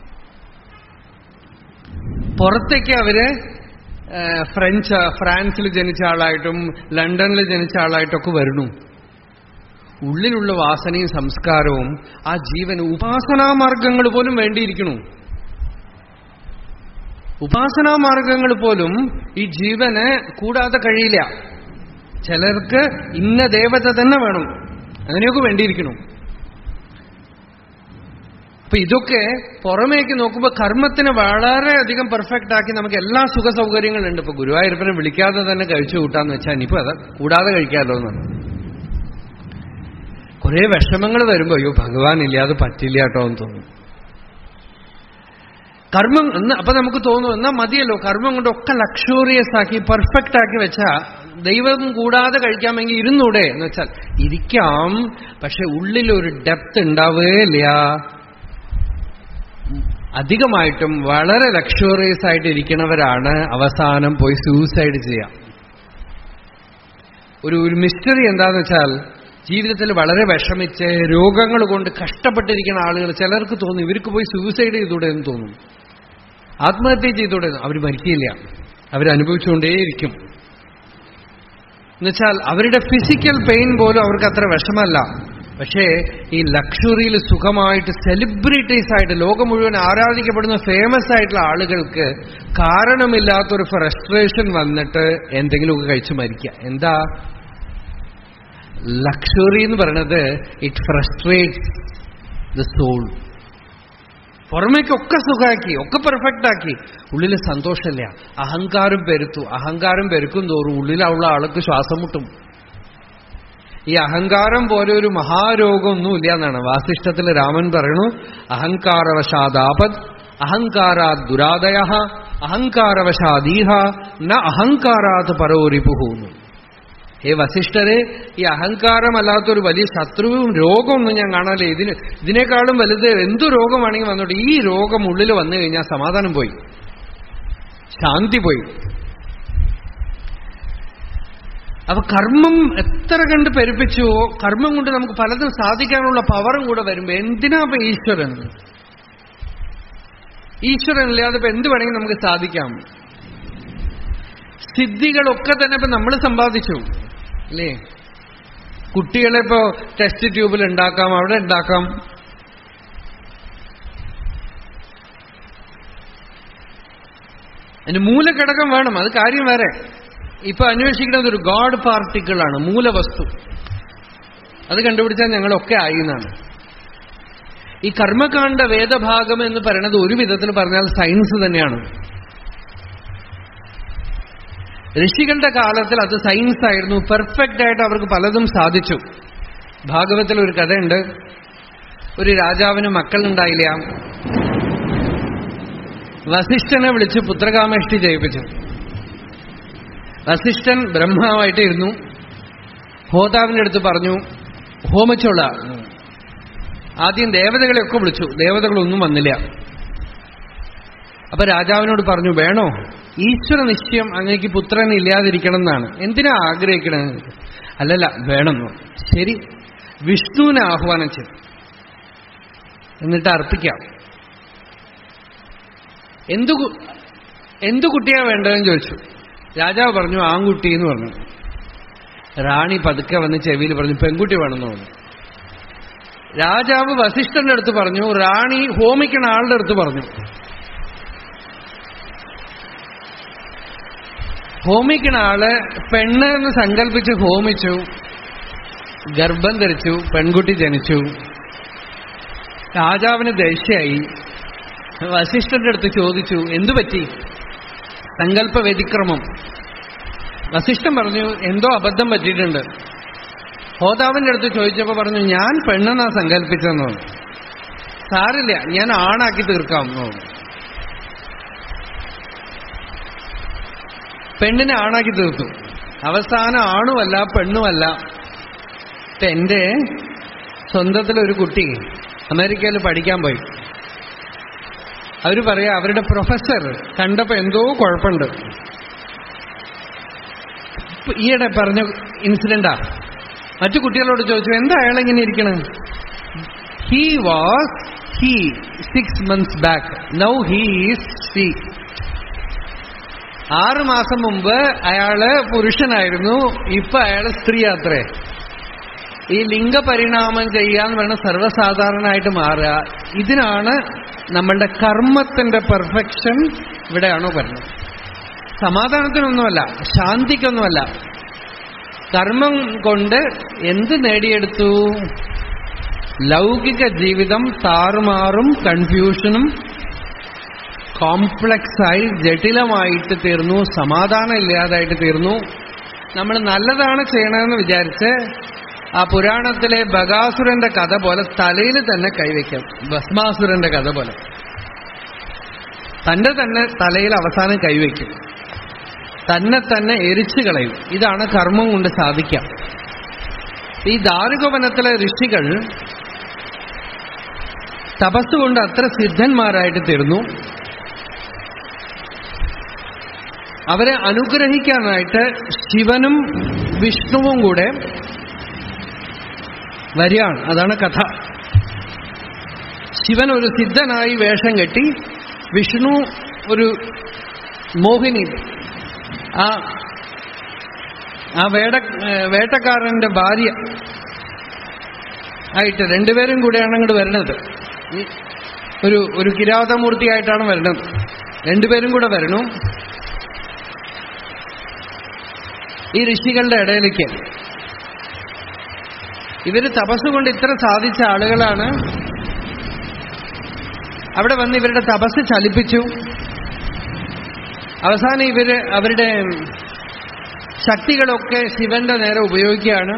പുറത്തേക്ക് അവര് ഫ്രഞ്ച് ഫ്രാൻസിൽ ജനിച്ച ആളായിട്ടും ലണ്ടനിൽ ജനിച്ച ആളായിട്ടൊക്കെ വരണു ഉള്ളിലുള്ള വാസനയും സംസ്കാരവും ആ ജീവന് ഉപാസനാമാർഗങ്ങൾ പോലും വേണ്ടിയിരിക്കണു ഉപാസനാമാർഗങ്ങൾ പോലും ഈ ജീവന് കൂടാതെ കഴിയില്ല ചിലർക്ക് ഇന്ന ദേവത തന്നെ വേണം അങ്ങനെയൊക്കെ വേണ്ടിയിരിക്കണം അപ്പൊ ഇതൊക്കെ പുറമേക്ക് നോക്കുമ്പോൾ കർമ്മത്തിനെ വളരെയധികം പെർഫെക്റ്റ് ആക്കി നമുക്ക് എല്ലാ സുഖ സൗകര്യങ്ങളുണ്ട് ഇപ്പൊ ഗുരുവായൂരപ്പനെ വിളിക്കാതെ തന്നെ കഴിച്ചു കൂട്ടാന്ന് വെച്ചാൽ ഇനിയിപ്പോ അത് കൂടാതെ കഴിക്കാമല്ലോ എന്നാണ് കുറെ വിഷമങ്ങൾ വരുമ്പോ അയ്യോ ഭഗവാൻ ഇല്ലാതെ പറ്റില്ല കേട്ടോ എന്ന് തോന്നും കർമ്മം എന്ന് അപ്പൊ നമുക്ക് തോന്നും എന്നാ മതിയല്ലോ കർമ്മം കൊണ്ടൊക്കെ ലക്ഷൂറിയസ് ആക്കി പെർഫെക്റ്റ് ആക്കി വെച്ചാ ദൈവം കൂടാതെ കഴിക്കാമെങ്കിൽ ഇരുന്നൂടെ എന്ന് വെച്ചാൽ ഇരിക്കാം പക്ഷെ ഉള്ളിലൊരു ഡെപ്ത് ഉണ്ടാവുകയില്ല അധികമായിട്ടും വളരെ ലക്ഷൂറിയസ് ആയിട്ട് ഇരിക്കുന്നവരാണ് അവസാനം പോയി സൂസൈഡ് ചെയ്യാം ഒരു ഒരു മിസ്റ്ററി എന്താന്ന് വെച്ചാൽ ജീവിതത്തിൽ വളരെ വിഷമിച്ച് രോഗങ്ങൾ കൊണ്ട് കഷ്ടപ്പെട്ടിരിക്കുന്ന ആളുകൾ ചിലർക്ക് തോന്നും ഇവർക്ക് പോയി സൂസൈഡ് ചെയ്തൂടെ എന്ന് തോന്നും ആത്മഹത്യ ചെയ്തൂടെ അവർ മരിക്കില്ല അവരനുഭവിച്ചുകൊണ്ടേയിരിക്കും എന്നുവെച്ചാൽ അവരുടെ ഫിസിക്കൽ പെയിൻ പോലും അവർക്ക് അത്ര വിഷമല്ല പക്ഷേ ഈ ലക്ഷറിയിൽ സുഖമായിട്ട് സെലിബ്രിറ്റീസ് ആയിട്ട് ലോകം മുഴുവൻ ആരാധിക്കപ്പെടുന്ന ഫേമസ് ആയിട്ടുള്ള ആളുകൾക്ക് കാരണമില്ലാത്തൊരു ഫ്രസ്ട്രേഷൻ വന്നിട്ട് എന്തെങ്കിലുമൊക്കെ കഴിച്ചു മരിക്കുക എന്താ ലക്ഷറി എന്ന് പറയുന്നത് ഇറ്റ് ഫ്രസ്ട്രേറ്റ് ദ സോൾ പുറമേക്കൊക്കെ സുഖാക്കി ഒക്കെ പെർഫെക്റ്റ് ആക്കി ഉള്ളിൽ സന്തോഷമില്ല അഹങ്കാരം പെരുത്തു അഹങ്കാരം പെരുക്കും തോറും ഉള്ളിലുള്ള ആൾക്ക് ശ്വാസം മുട്ടും ഈ അഹങ്കാരം പോലെ ഒരു മഹാരോഗമൊന്നുമില്ല എന്നാണ് വാസിഷ്ഠത്തിൽ രാമൻ പറയണു അഹങ്കാരവശാദാപത് അഹങ്കാരാത് ദുരാദയ അഹങ്കാരവശാദീഹ ന അഹങ്കാരാത് പരോരിപുഹൂന്നു ഹേ വസിഷ്ഠരെ ഈ അഹങ്കാരമല്ലാത്തൊരു വലിയ ശത്രുവും രോഗമൊന്നും ഞാൻ കാണാനില്ല ഇതിന് ഇതിനേക്കാളും വലുത് എന്തു രോഗമാണെങ്കിൽ വന്നോട്ടെ ഈ രോഗം ഉള്ളിൽ വന്നു കഴിഞ്ഞാൽ സമാധാനം പോയി ശാന്തി പോയി അപ്പൊ കർമ്മം എത്ര കണ്ട് പെരുപ്പിച്ചുവോ കർമ്മം കൊണ്ട് നമുക്ക് പലതും സാധിക്കാനുള്ള പവറും കൂടെ വരുമ്പോ എന്തിനാ ഇപ്പൊ ഈശ്വരൻ ഈശ്വരൻ ഇല്ലാതെ ഇപ്പൊ എന്ത് വേണമെങ്കിൽ നമുക്ക് സാധിക്കാം സിദ്ധികളൊക്കെ തന്നെ ഇപ്പൊ നമ്മൾ സമ്പാദിച്ചു അല്ലേ കുട്ടികളെ ഇപ്പോ ടെസ്റ്റ് ട്യൂബിൽ ഉണ്ടാക്കാം അവിടെ ഉണ്ടാക്കാം അതിന് മൂലഘടകം വേണം അത് കാര്യം വേറെ ഇപ്പൊ അന്വേഷിക്കുന്നത് ഒരു ഗോഡ് പാർട്ടിക്കിളാണ് മൂലവസ്തു അത് കണ്ടുപിടിച്ചാൽ ഞങ്ങളൊക്കെ ആയി എന്നാണ് ഈ കർമ്മകാണ്ഡ വേദഭാഗം എന്ന് പറയുന്നത് ഒരു വിധത്തിൽ പറഞ്ഞാൽ സയൻസ് തന്നെയാണ് ഋഷികളുടെ കാലത്തിൽ അത് സയൻസ് ആയിരുന്നു പെർഫെക്റ്റ് ആയിട്ട് അവർക്ക് പലതും സാധിച്ചു ഭാഗവത്തിൽ ഒരു കഥയുണ്ട് ഒരു രാജാവിന് മക്കളുണ്ടായില്ല വസിഷ്ഠനെ വിളിച്ച് പുത്രകാമേഷ്ടി ചെയ്യിപ്പിച്ചു വസിഷ്ഠൻ ബ്രഹ്മാവായിട്ട് ഇരുന്നു ഹോതാവിന്റെ അടുത്ത് പറഞ്ഞു ഹോമിച്ചോള ആദ്യം ദേവതകളെയൊക്കെ വിളിച്ചു ദേവതകളൊന്നും വന്നില്ല അപ്പൊ രാജാവിനോട് പറഞ്ഞു വേണോ ഈശ്വര നിശ്ചയം അങ്ങേക്ക് പുത്രൻ ഇല്ലാതിരിക്കണം എന്നാണ് എന്തിനാ ആഗ്രഹിക്കണത് അല്ലല്ല വേണം ശരി വിഷ്ണുവിനെ ആഹ്വാനം ചെയ്തു എന്നിട്ട് അർപ്പിക്കാം എന്തു കു- എന്തു കുട്ടിയാ വേണ്ടതെന്ന് ചോദിച്ചു രാജാവ് പറഞ്ഞു ആൺകുട്ടി എന്ന് പറഞ്ഞു റാണി പതുക്കെ വന്ന് ചെവിയിൽ പറഞ്ഞു പെൺകുട്ടി വേണമെന്ന് പറഞ്ഞു രാജാവ് വസിഷ്ഠന്റെ അടുത്ത് പറഞ്ഞു റാണി ഹോമിക്കണ ആളുടെ അടുത്ത് പറഞ്ഞു ഹോമിക്കണ ആള് പെണ്ണ് എന്ന് സങ്കല്പിച്ച് ഹോമിച്ചു ഗർഭം ധരിച്ചു പെൺകുട്ടി ജനിച്ചു രാജാവിന് ദേഷ്യായി വസിഷ്ഠന്റെ അടുത്ത് ചോദിച്ചു എന്തു പറ്റി സങ്കല്പ വ്യതിക്രമം വസിഷ്ഠൻ പറഞ്ഞു എന്തോ അബദ്ധം പറ്റിയിട്ടുണ്ട് ഹോതാവിന്റെ അടുത്ത് ചോദിച്ചപ്പോ പറഞ്ഞു ഞാൻ പെണ്ണെന്നാ സങ്കല്പിച്ചെന്ന് പറഞ്ഞു സാരില്ല ഞാൻ ആണാക്കി തീർക്കാം എന്ന് പറഞ്ഞു പെണ്ണിനെ ആണാക്കി തീർത്തു അവസാനം ആണുമല്ല പെണ്ണുമല്ല ഇപ്പൊ എന്റെ സ്വന്തത്തിലൊരു കുട്ടി അമേരിക്കയിൽ പഠിക്കാൻ പോയി അവര് പറയാ അവരുടെ പ്രൊഫസർ കണ്ടപ്പോ എന്തോ കുഴപ്പമുണ്ട് ഇപ്പൊ ഈയിടെ പറഞ്ഞ ഇൻസിഡന്റാ മറ്റു കുട്ടികളോട് ചോദിച്ചു എന്താ അയാൾ ഇങ്ങനെ ഇരിക്കണേ he was he six months back now he is സി ആറ് മാസം മുമ്പ് അയാള് പുരുഷനായിരുന്നു ഇപ്പൊ അയാള് സ്ത്രീയാത്രേ ഈ ലിംഗപരിണാമം ചെയ്യാന്ന് വേണം സർവ്വസാധാരണമായിട്ട് മാറുക ഇതിനാണ് നമ്മളുടെ കർമ്മത്തിന്റെ പെർഫെക്ഷൻ ഇവിടെയാണോ പറഞ്ഞത് സമാധാനത്തിനൊന്നുമല്ല ശാന്തിക്കൊന്നുമല്ല കർമ്മം കൊണ്ട് എന്ത് നേടിയെടുത്തു ലൗകിക ജീവിതം താറുമാറും കൺഫ്യൂഷനും കോംപ്ലക്സായി ജടിലമായിട്ട് തീർന്നു സമാധാനം ഇല്ലാതായിട്ട് തീർന്നു നമ്മൾ നല്ലതാണ് ചെയ്യണമെന്ന് വിചാരിച്ച് ആ പുരാണത്തിലെ ബകാസുരന്റെ കഥ പോലെ തലയിൽ തന്നെ കൈവയ്ക്കാം ഭസ്മാസുരന്റെ കഥ പോലെ തന്റെ തന്നെ തലയിൽ അവസാനം കൈവയ്ക്കും തന്നെ തന്നെ എരിച്ചു കളയും ഇതാണ് കർമ്മം കൊണ്ട് സാധിക്കാം ഈ ദാരുകവനത്തിലെ ഋഷികൾ തപസ്സുകൊണ്ട് അത്ര സിദ്ധന്മാരായിട്ട് തീർന്നു അവരെ അനുഗ്രഹിക്കാനായിട്ട് ശിവനും വിഷ്ണുവും കൂടെ വരികയാണ് അതാണ് കഥ ശിവൻ ഒരു സിദ്ധനായി വേഷം കെട്ടി വിഷ്ണു ഒരു മോഹിനി ആ ആ വേട വേട്ടക്കാരന്റെ ഭാര്യ ആയിട്ട് രണ്ടുപേരും കൂടെയാണ് അങ്ങോട്ട് വരുന്നത് ഈ ഒരു ഒരു കിരാതമൂർത്തിയായിട്ടാണ് വരുന്നത് രണ്ടുപേരും കൂടെ വരണു ഈ ഋഷികളുടെ ഇടയിലേക്ക് ഇവര് തപസ്സുകൊണ്ട് ഇത്ര സാധിച്ച ആളുകളാണ് അവിടെ വന്ന് ഇവരുടെ തപസ് ചലിപ്പിച്ചു അവസാനം ഇവര് അവരുടെ ശക്തികളൊക്കെ ശിവന്റെ നേരെ ഉപയോഗിക്കുകയാണ്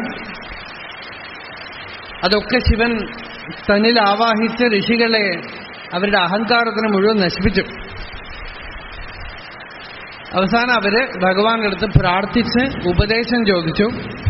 അതൊക്കെ ശിവൻ തന്നിൽ ആവാഹിച്ച ഋഷികളെ അവരുടെ അഹങ്കാരത്തിന് മുഴുവൻ നശിപ്പിച്ചു അവസാനം അവര് ഭഗവാന്റെ അടുത്ത് പ്രാർത്ഥിച്ച് ഉപദേശം ചോദിച്ചു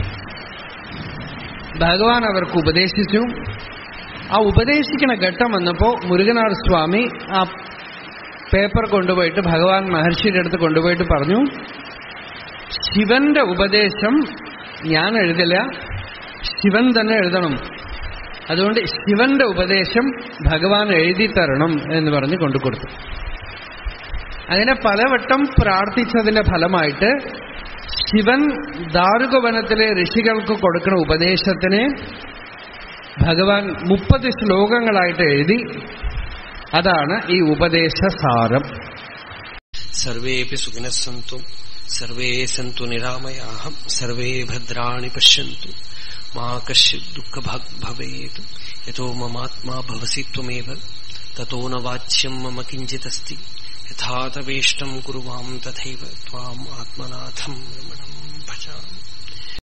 ഭഗവാൻ അവർക്ക് ഉപദേശിച്ചു ആ ഉപദേശിക്കുന്ന ഘട്ടം വന്നപ്പോ മുരുകനാഥ സ്വാമി ആ പേപ്പർ കൊണ്ടുപോയിട്ട് ഭഗവാൻ മഹർഷിയുടെ അടുത്ത് കൊണ്ടുപോയിട്ട് പറഞ്ഞു ശിവന്റെ ഉപദേശം ഞാൻ എഴുതില്ല ശിവൻ തന്നെ എഴുതണം അതുകൊണ്ട് ശിവന്റെ ഉപദേശം ഭഗവാൻ എഴുതി തരണം എന്ന് പറഞ്ഞ് കൊണ്ടുകൊടുത്തു അങ്ങനെ പലവട്ടം പ്രാർത്ഥിച്ചതിന്റെ ഫലമായിട്ട് ശിവൻ ദാരുകവനത്തിലെ ഋഷികൾക്ക് കൊടുക്കുന്ന ഉപദേശത്തിന് ഭഗവാൻ മുപ്പത് ശ്ലോകങ്ങളായിട്ട് എഴുതി അതാണ് ഈ ഉപദേശസാരം സർവേപി സുഖിനഃ സന്തു സർവേ സന്തു നിരാമയാഹം സർവേ ഭദ്രാണി പശ്യന്തു മാ കശ്ചിത് ദുഃഖഭാഗ് ഭവേത് യഥോ മമാത്മാ ഭവസി ത്വമേവ തതോ ന വാച്യം മമ കിഞ്ചിതസ്തി യഥാതവേഷ്ടം കുരു മാം തഥൈവ ത്വാം ആത്മനാഥം രമണം